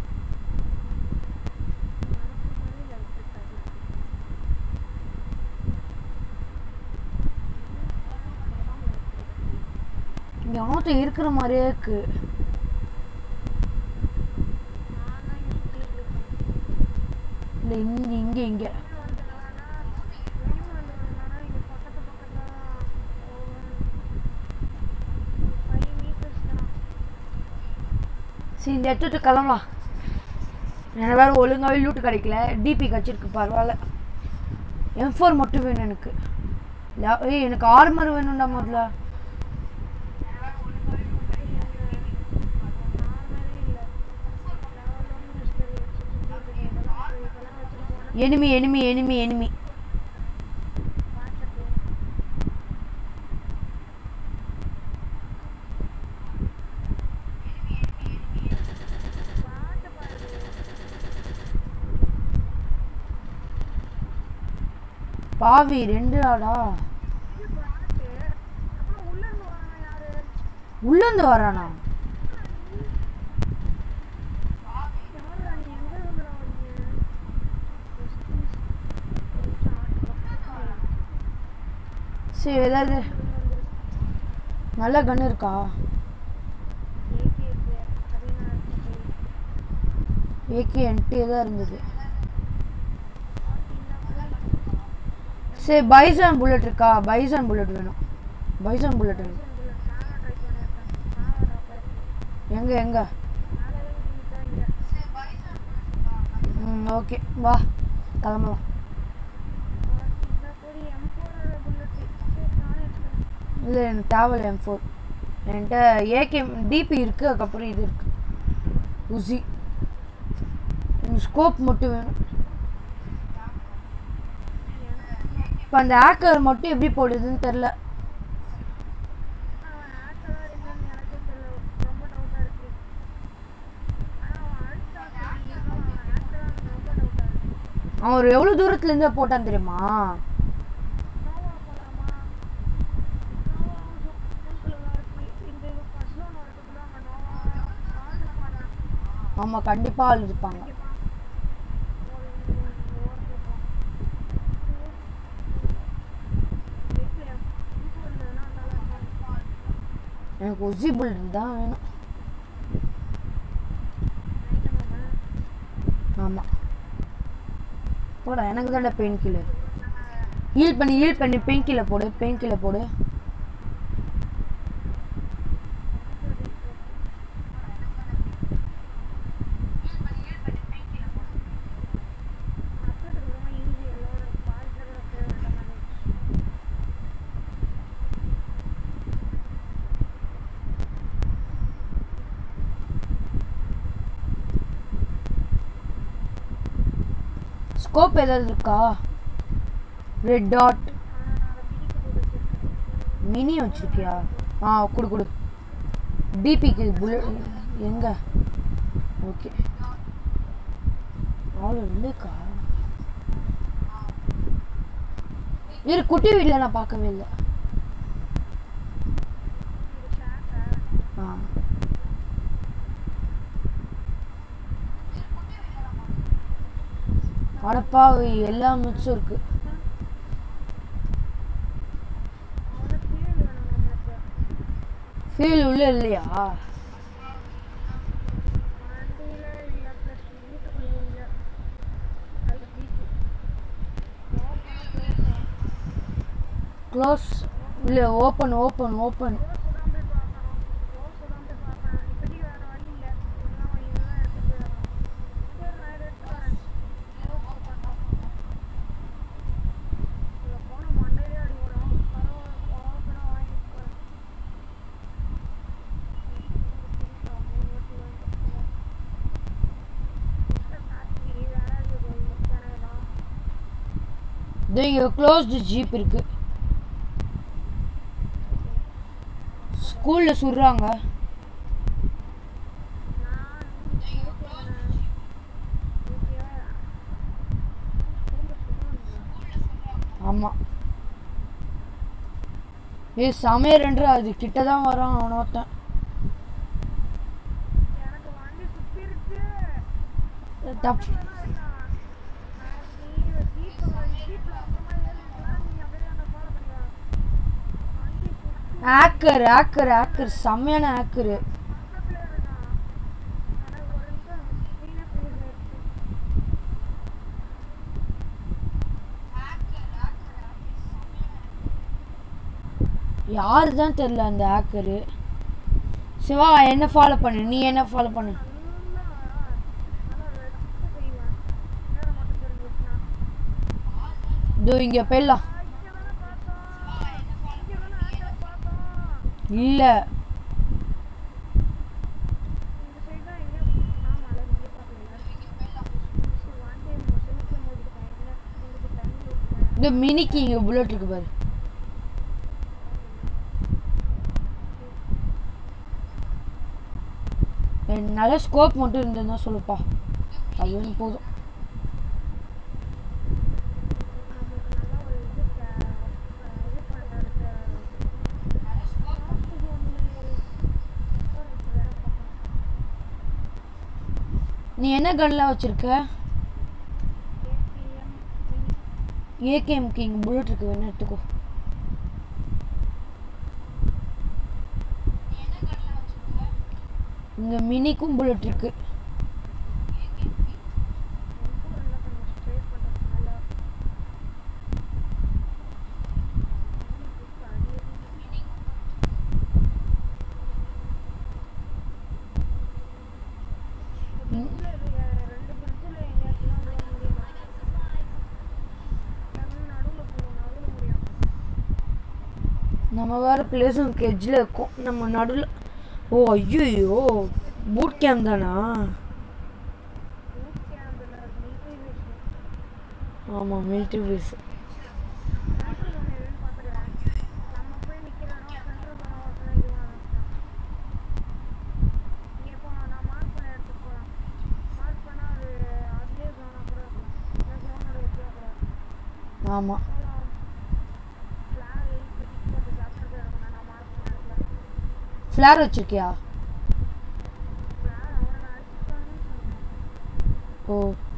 A: இங்கே ஆட்டம் இருக்கிற மாதிரியே இருக்கு இல்லை இங்கே இங்கே இங்கே சரி இந்த இடத்த விட்டு கிளம்பலாம் எனக்கு வேறு ஒழுங்காகவே லூட்டு கிடைக்கல டிபி கிடச்சிருக்கு பரவாயில்ல எம் ஃபோர் மட்டும் வேணும் எனக்கு ல- ஏய் எனக்கு ஆர்மர் வேணும்டா முதல்ல எனிமி எனிமி எனிமி எனிமி பாவி ரெண்டு ஆடா உள்ளேருந்து வரானா சரி ஏதாவது நல்ல கன் இருக்கா ஏகே என்கிட்ட தான் இருந்தது சரி பைசான் புல்லட் இருக்கா பைசான் புல்லட் வேணும் பைசான் புல்லட் வேணும் எங்க எங்க ம் ஓகே வா கிளம்பலாம் இல்லை எனக்கு தேவையில்ல எம் ஃபோர் என்கிட்ட ஏகே டிபி இருக்குது அதுக்கப்புறம் இது இருக்குது உசி எனக்கு ஸ்கோப் மட்டும் வேணும் இப்போ அந்த ஆக்கர் மட்டும் எப்படி போடுதுன்னு தெரில அவன் ஒரு எவ்வளோ தூரத்துலேருந்து போட்டான் தெரியுமா ஆமாம் கண்டிப்பாக ஆள் இருப்பாங்க எனக்கு உசி புல்லட் தான் வேணும் ஆமாம் போடா எனக்கு தான்டா பெயின் கில்லர் ஹீல் பண்ணி ஹீல் பண்ணி பெயின் கில்லர் போடு பெயின் கில்லர் போடு
B: ஈஸி எல்லாரும் பார்க்கறதுக்கு
A: ஸ்கோப் ஏதாவது இருக்கா ரெட் டாட் மினி வச்சிருக்கியா ஆ கொடு கொடு டிபிக்கு புல்லட் எங்க ஓகே ஆள் இருந்துக்கா இரு குட்டி வீட்டில் நான் பார்க்கவே இல்லை ஆ அடப்பா எல்லா மிச்சம் இருக்கு ஃபீல் உள்ள இல்லையா க்ளோஸ் இல்லை ஓப்பன் ஓப்பன் ஓப்பன் இதோ இங்கே க்ளோஸ்டு ஜீப் இருக்கு ஸ்கூலில் சுடுறாங்க ஆமாம் ஏ சமையல்ன்ற அது கிட்ட தான் வரான் அவன ஒருத்தன்
B: எனக்கு வண்டி சுத்தி இருக்கு
A: தப் ஆக்கர் ஆக்கர் ஆக்கர் செம்மையான ஆக்கரு யாரு தான் தெரில அந்த ஆக்கரு சிவா என்ன ஃபாலோ பண்ணு நீ என்ன ஃபாலோ பண்ணு இதோ இங்கே போயிடலாம் இல்லை இந்த மினிக்கு இங்கே புல்லட் இருக்கு பாரு நல்ல ஸ்கோப் மட்டும் இருந்ததுன்னா சொல்லுப்பா அது ஒன்று போதும் நீ என்ன கன்லாம் வச்சிருக்க ஏகேஎம் கிங் புல்லட் இருக்கு வேணா எடுத்துக்கோ இந்த மினிக்கும் புல்லட் இருக்கு நம்ம வேற பிளேஸும் கெஜ்ல இருக்கோம் நம்ம நடுவில் ஓ ஐயோ பூட் கேம்ப் தானா ஆமாம் மிலிட்ரி பேஸ் ஆமாம் ஃப்ளார் வச்சிருக்கியா ஓ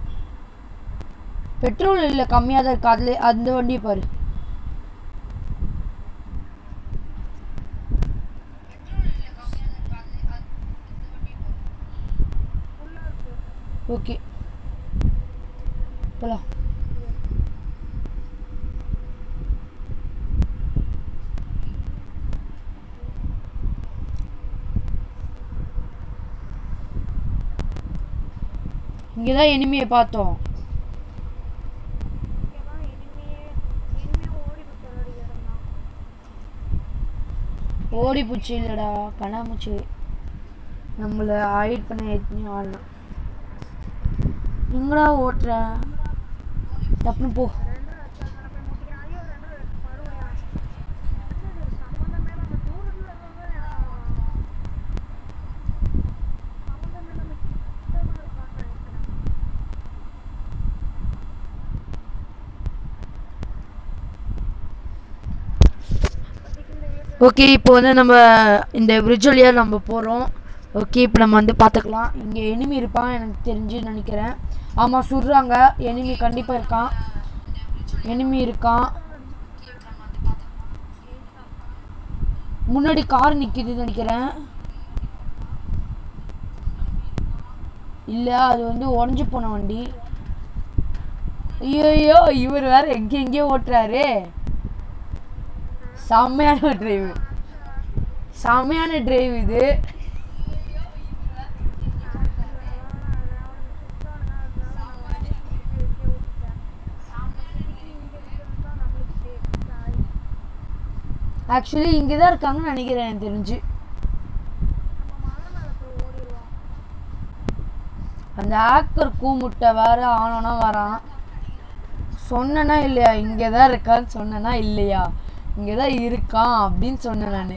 A: பெட்ரோல் இல்லை கம்மியாக தான் இருக்கு அதில் அந்த வண்டியை பாரு ஓகே போலாம் இங்கே தான் எனிமையை பார்த்தோம்
B: இங்கதான் இனிமே இனிமே ஓடி போச்சு already இடம்தான்.
A: ஓடி பூச்சி இல்லைடா கண்ணாமூச்சி நம்மளை ஹைட் பண்ண எத்தனையும் ஆடலாம் எங்கடா ஓட்டுற டப்புன்னு போ
B: ரெண்டு ரத்தம் போய் முட்டிக்கிறான். ஐயோ, ரெண்டு மறுபடியும். என்னது இது? சம்மந்தமே இல்லாம தூரத்துல இருந்து சம்மந்தமே இல்லாம கிட்டமா இருக்கான்னு நினைக்கிறேன். இப்போதைக்கு இந்த ஏரியா
A: ஓகே இப்போ வந்து நம்ம இந்த bridge வழியா நம்ம போகிறோம் ஓகே இப்போ நம்ம வந்து பார்த்துக்கலாம் இங்கே எனிமி இருப்பான் எனக்கு தெரிஞ்சு நினைக்கிறேன் ஆமாம் சுடுறாங்க எனிமி கண்டிப்பாக இருக்கான் எனிமி இருக்கான் முன்னாடி கார் நிற்கிதுன்னு நினைக்கிறேன் இல்லை அது வந்து உடஞ்சி போன வண்டி ஐயோ இவர் வேற எங்கே எங்கேயோ ஓட்டுறாரு செம்மையான டிரைவ் செம்மையான டிரைவ் இது ஆக்சுவலி இங்கே தான் இருக்காங்கன்னு நினைக்கிறேன் எனக்கு தெரிஞ்சு அந்த ஆக்கர் கூமுட்டை வேற ஆனோன்னா வரான் சொன்னனா இல்லையா இங்கே தான் இருக்கான்னு சொன்னனா இல்லையா இங்கே தான் இருக்கான் அப்படின்னு சொன்னேன் நான்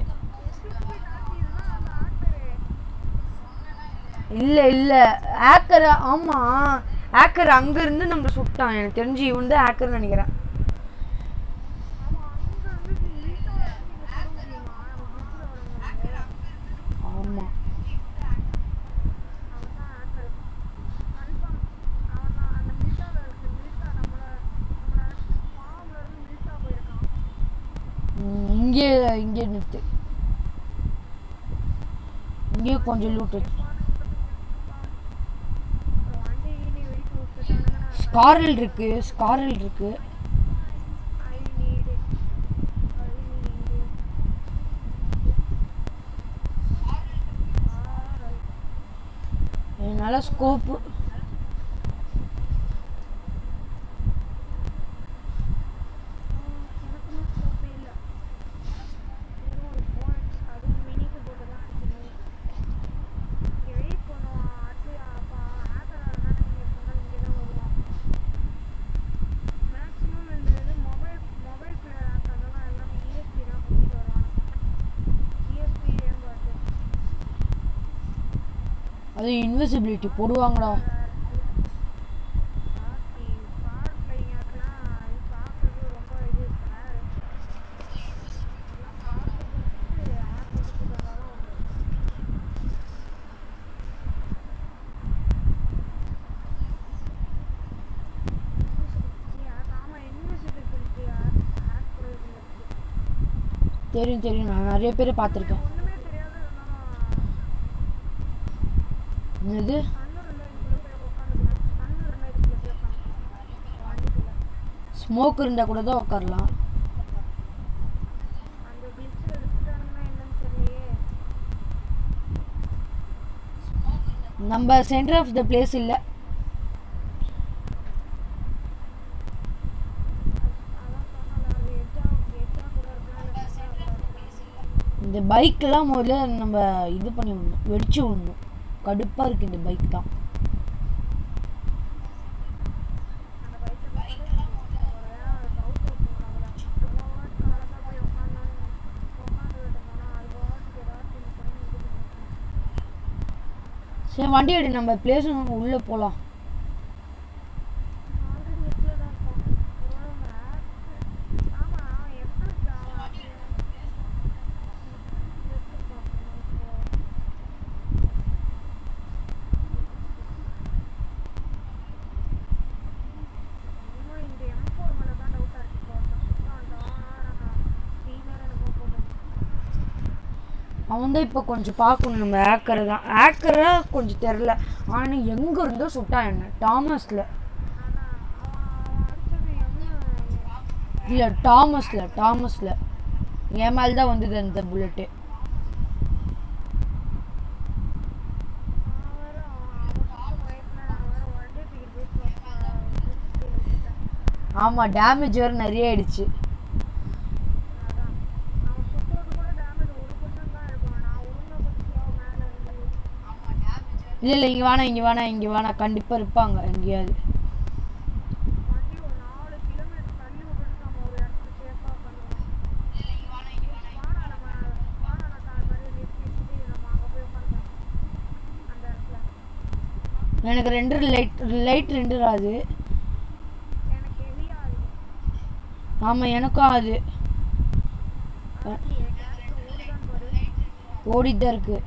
A: இல்லை இல்லை ஆக்கர் ஆமாம் ஆக்கர் அங்கேருந்து நம்ம சுட்டான் எனக்கு தெரிஞ்சு இவன் தான் ஆக்கர்னு நினைக்கிறேன் ஆமாம் ம், இங்கே இங்கே நிறுத்து இங்கே கொஞ்சம் லூட் ஸ்காரல் இருக்கு ஸ்காரல் இருக்கு என்னால் ஸ்கோப்பு அது இன்விசிபிலிட்டி போடுவாங்கடா தெரியும் தெரியும் நான் நிறைய பேரை பார்த்துருக்கேன்
B: ஒண்ணுமே தெரியாது இருந்தாலும்
A: என்னது
B: கண்ணு இருந்தா இதுக்குள்ள போய் உட்காந்துக்கலாம் கண்ணு இருந்தா இதுக்குள்ள போய் உட்காந்துக்கலாம் வண்டிக்குள்ள
A: ஸ்மோக் இருந்தால் கூட தான் உட்காரலாம்
B: அந்த கிளிச் எடுத்துட்டானுங்கன்னா என்னன்னு தெரியலையே
A: நம்ம சென்டர் ஆஃப் த பிளேஸ் இல்லை
B: அதான் சொன்னல அது எட்ஜா எட்ஜா கூட இருக்கலாம் இல்லை சென்டரா கூட இருக்கலாம்
A: இந்த பைக்கெல்லாம் முதல்ல நம்ம இது பண்ணி விடணும் வெடிச்சு விடணும் கடுப்பாக இருக்குது இந்த பைக் தான்
B: அந்த பைக்கை பார்த்தாலே ஒரு வேளை அது கவுத்து விட்டுருவாங்க அவ்வளோ வாட்டி காலத்தான் போய் உட்காந்து உட்காந்துக்கிட்டு போனால் அது பாட்டுக்கு ஏதாச்சும் ஒண்ணு பண்ணி இது பண்ணிருக்கோம்
A: சரி வண்டி எடு நம்ம பிளேஸ் உள்ளே போகலாம்
B: ஆல்ரெடி நெட்ல தான் இருக்கோம் ஒருவேளை உங்க ஆப் ஆமா அவன் எப்போ இருக்கு அவன் அப்படியே எடுத்து பார்க்கணும் இப்போ இன்னும் இந்த M4 மேல தான் டவுட்டா இருக்கு இப்போ ஒருத்தன் சுட்டான் டானா சீனியர் எனக்கு போட்டோம்
A: அவன் தான் இப்போ கொஞ்சம் பார்க்கணும் நம்ம ஆக்கரை தான் ஆக்கரை கொஞ்சம் தெரில ஆனால் எங்கே இருந்தோ சுட்டான் என்ன டாமஸில்
B: ஆனா அவன் அவன் அடிச்சது என்ன
A: இல்லை டாமஸில் டாமஸில் என் மேலே தான் வந்தது அந்த புல்லட்டு
B: நான் வேற அவன் அவன் சுத்த பயத்துல நான் வேற வண்டி
A: ஆமாம் டேமேஜ் வேறு நிறைய ஆயிடுச்சு
B: அதான் அவன் சுத்துறது கூட டேமேஜ் ஒரு பர்சன்ட் தான் இருக்கும் நான் ஒழுங்கா கொஞ்சம் மேலே இருந்து
A: இல்லை இல்லை இங்கே வேணாம் இங்கே வேணாம் இங்கே வேணாம் கண்டிப்பாக இருப்பாங்க எங்கேயாவது
B: வண்டி ஒரு நாலு கிலோமீட்டர் தள்ளி விட்டுட்டு நம்ம ஒரு இடத்துல சேஃபாக பண்ணுவோம் வாடா நம்ம வாடா நான் கால் மாதிரி நிறுத்தி நம்ம அங்கே போய் உட்காந்துக்கலாம் அந்த இடத்துல
A: எனக்கு ரெண்டு லைட் லைட் ரெண்டு ராது
B: எனக்கு ஹெவி ஆகுது
A: ஆமாம் எனக்கும் அது
B: அதான் என் கேஸ் ஓடுதான் பாரு
A: ஓடிட்டு தான் இருக்கு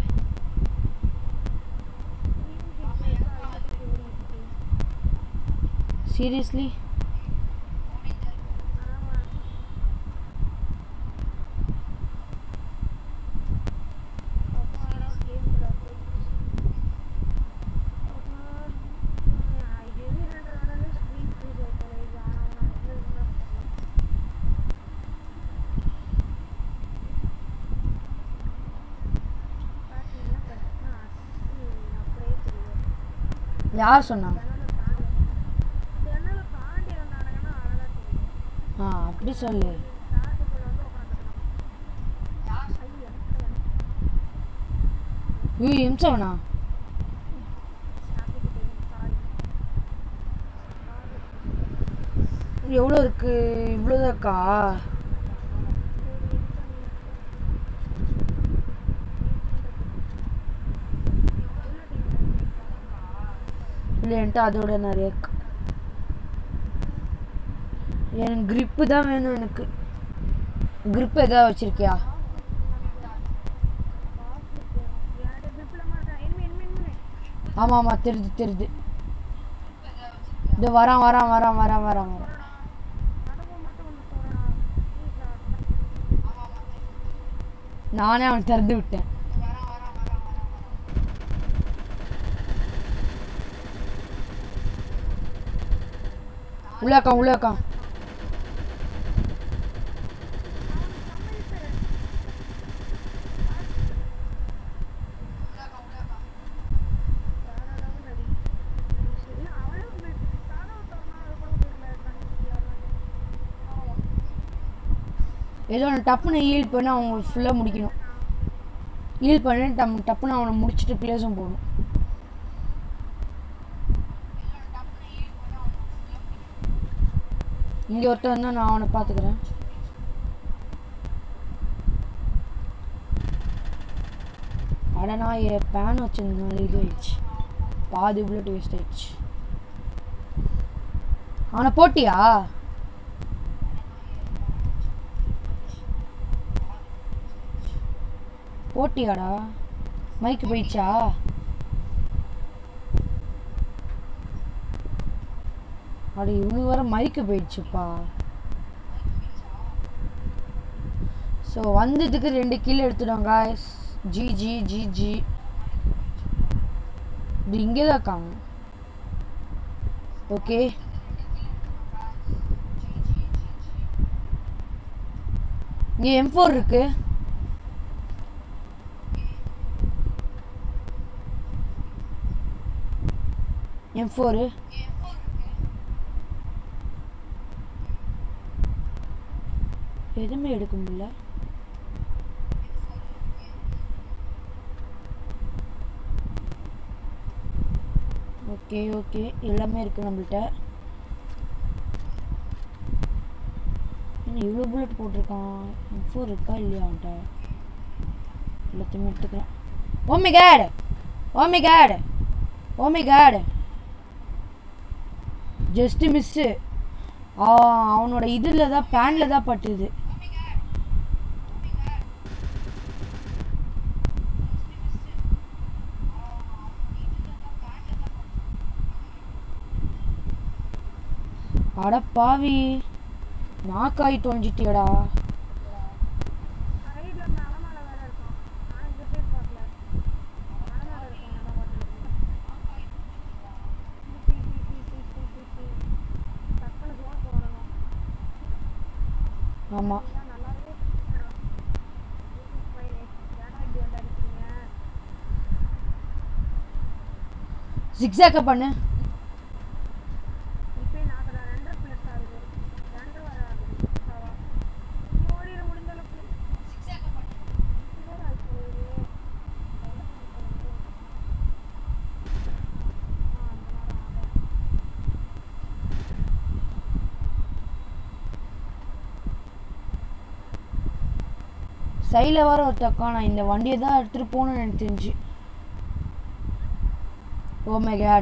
A: சீரியஸ்லி
B: அப்படியே தெரியும்
A: யார் சொன்னாங்க
B: ஜன்னலை தாண்டி வந்தானுங்கன்னா அழகா தெரியும்
A: ஆ அப்படி சொல்லு
B: காட்டுக்குள்ள வந்து உட்காந்துக்கலாம் ஐயா
A: ஐயோ எம்சவனா எவ்வளோ இருக்கு இவ்வளோதான் இருக்கா இல்லை என்கிட்ட அதோட நிறைய இருக்கு எனக்கு grip தான் வேணும் எனக்கு grip எதாவது வச்சிருக்கியா ஆமாம் ஆமாம் தெரியுது தெரியுது இது வரான் வரான் வரான் வரான் வரான் வரான் நானே அவனை திறந்து விட்டேன் உள்ளக்கா உள்ளக்கா ஏதோ ஒன்று டப்புன்னு ஹீல் பண்ணி அவங்க ஃபுல்லாக முடிக்கணும் ஹீல் பண்ணி டம் டப்புன்னு அவனை முடிச்சுட்டு பிளேஸும் போகணும் இங்கே ஒருத்தன் வந்தா நான் அவனை பார்த்துக்கிறேன் அட நான் என் பேன் வச்சிருந்தனால இது ஆயிடுச்சு பாதி புல்லட் வேஸ்ட் ஆயிடுச்சு அவனை போட்டியா போட்டியாடா மைக்கு போயிடுச்சா அட இவனுக்கு வர மைக்கு போயிடுச்சுப்பா ஸோ வந்ததுக்கு ரெண்டு கில் எடுத்துட்டோம் guys G G G G இது இங்கே தான் இருக்காங்க ஓகே இங்கே எம் ஃபோர் இருக்கு எம் ஃபோரு எதுவுமே எடுக்க முடியல ஓகே ஓகே எல்லாமே இருக்கு நம்மள்ட்ட என்ன இவ்வளோ புல்லட் போட்டிருக்கான் ஃபோர் இருக்கா இல்லையா அவன்கிட்ட எல்லாத்தையுமே எடுத்துக்கிறேன் oh my God oh my God oh my God just miss அவனோட இதில் தான் பேனில் தான் பட்டுது அட பாவி நாக்காய் தொலைஞ்சிட்டியடா
B: சைடுல மலை மேல வேற இருக்கும் நான் இந்த சைடு பார்க்கல மலை மேல இருக்கும் நல்லா பார்த்து டக்குனு ஜோன் போடணும்
A: ஆமாம்
B: இதான் நல்லாவே ஏன்னா இப்படி வந்து அடிக்கிறீங்க
A: ஜிக்ஸாக்க பண்ணு
B: இப்போ நான் அதில் ரெண்டரை பிளஸ் ஆகுது
A: சைடில் வர ஒருத்தக்கா நான் இந்த வண்டியை தான் எடுத்துகிட்டு போகணும்னு எனக்கு தெரிஞ்சு ஓ மை கேட்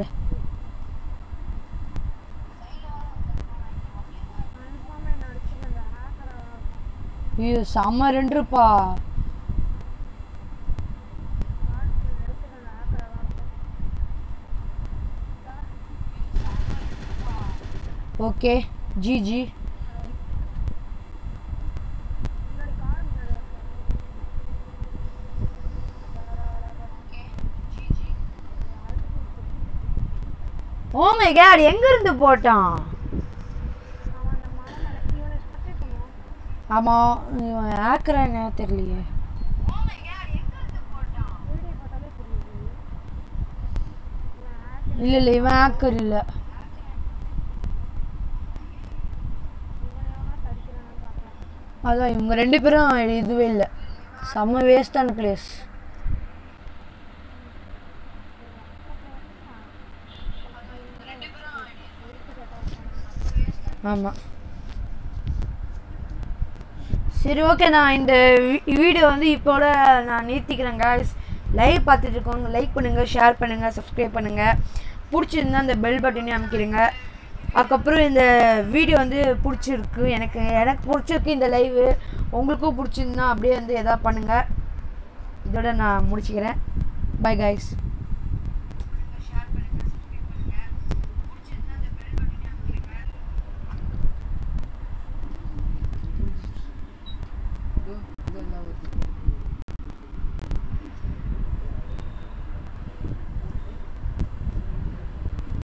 B: கன்ஃபார்மாக என்ன அடிச்சுட்டு அந்த ஹேக்கரை
A: ஐயோ செம்ம ரெண்டுப்பா
B: எடுத்துட்டு அந்த ஹேக்கரை தான்
A: ஓகே ஜி ஜி
B: முன்னாடி கார் முன்னாடி
A: ஓ மை கேட் எங்கேருந்து போட்டான்
B: அவன் அந்த மலை மேலே இவனை ஸ்பெக்டே பண்ணுவான்
A: ஆமாம் இவன் ஆக்குறான்னு தெரியலையே
B: வீடியோ பார்த்தாலே தெரியுது இவன் ஹேக்கர்
A: இல்லை இல்லை இவன் ஆக்கர் இல்லை
B: இவனை எவனா தடிக்கிறான்னு பார்க்கலாம்
A: அதான் இவங்க ரெண்டு பேரும் இதுவே இல்லை செம்ம வேஸ்டான பிளேஸ் ஆமாம் சரி ஓகே நான் இந்த வீடியோ வந்து இப்போட நான் நிறுத்திக்கிறேன் guys லைவ் பார்த்துட்டு இருக்கவங்க லைக் பண்ணுங்கள் ஷேர் பண்ணுங்கள் சப்ஸ்கிரைப் பண்ணுங்கள் பிடிச்சிருந்தா அந்த பெல் பட்டனையும் அமைக்கிறீங்க அதுக்கப்புறம் இந்த வீடியோ வந்து பிடிச்சிருக்கு எனக்கு எனக்கு பிடிச்சிருக்கு இந்த லைவு உங்களுக்கும் பிடிச்சிருந்தா அப்படியே வந்து எதாவது பண்ணுங்கள் இதோட நான் முடிச்சுக்கிறேன் பை guys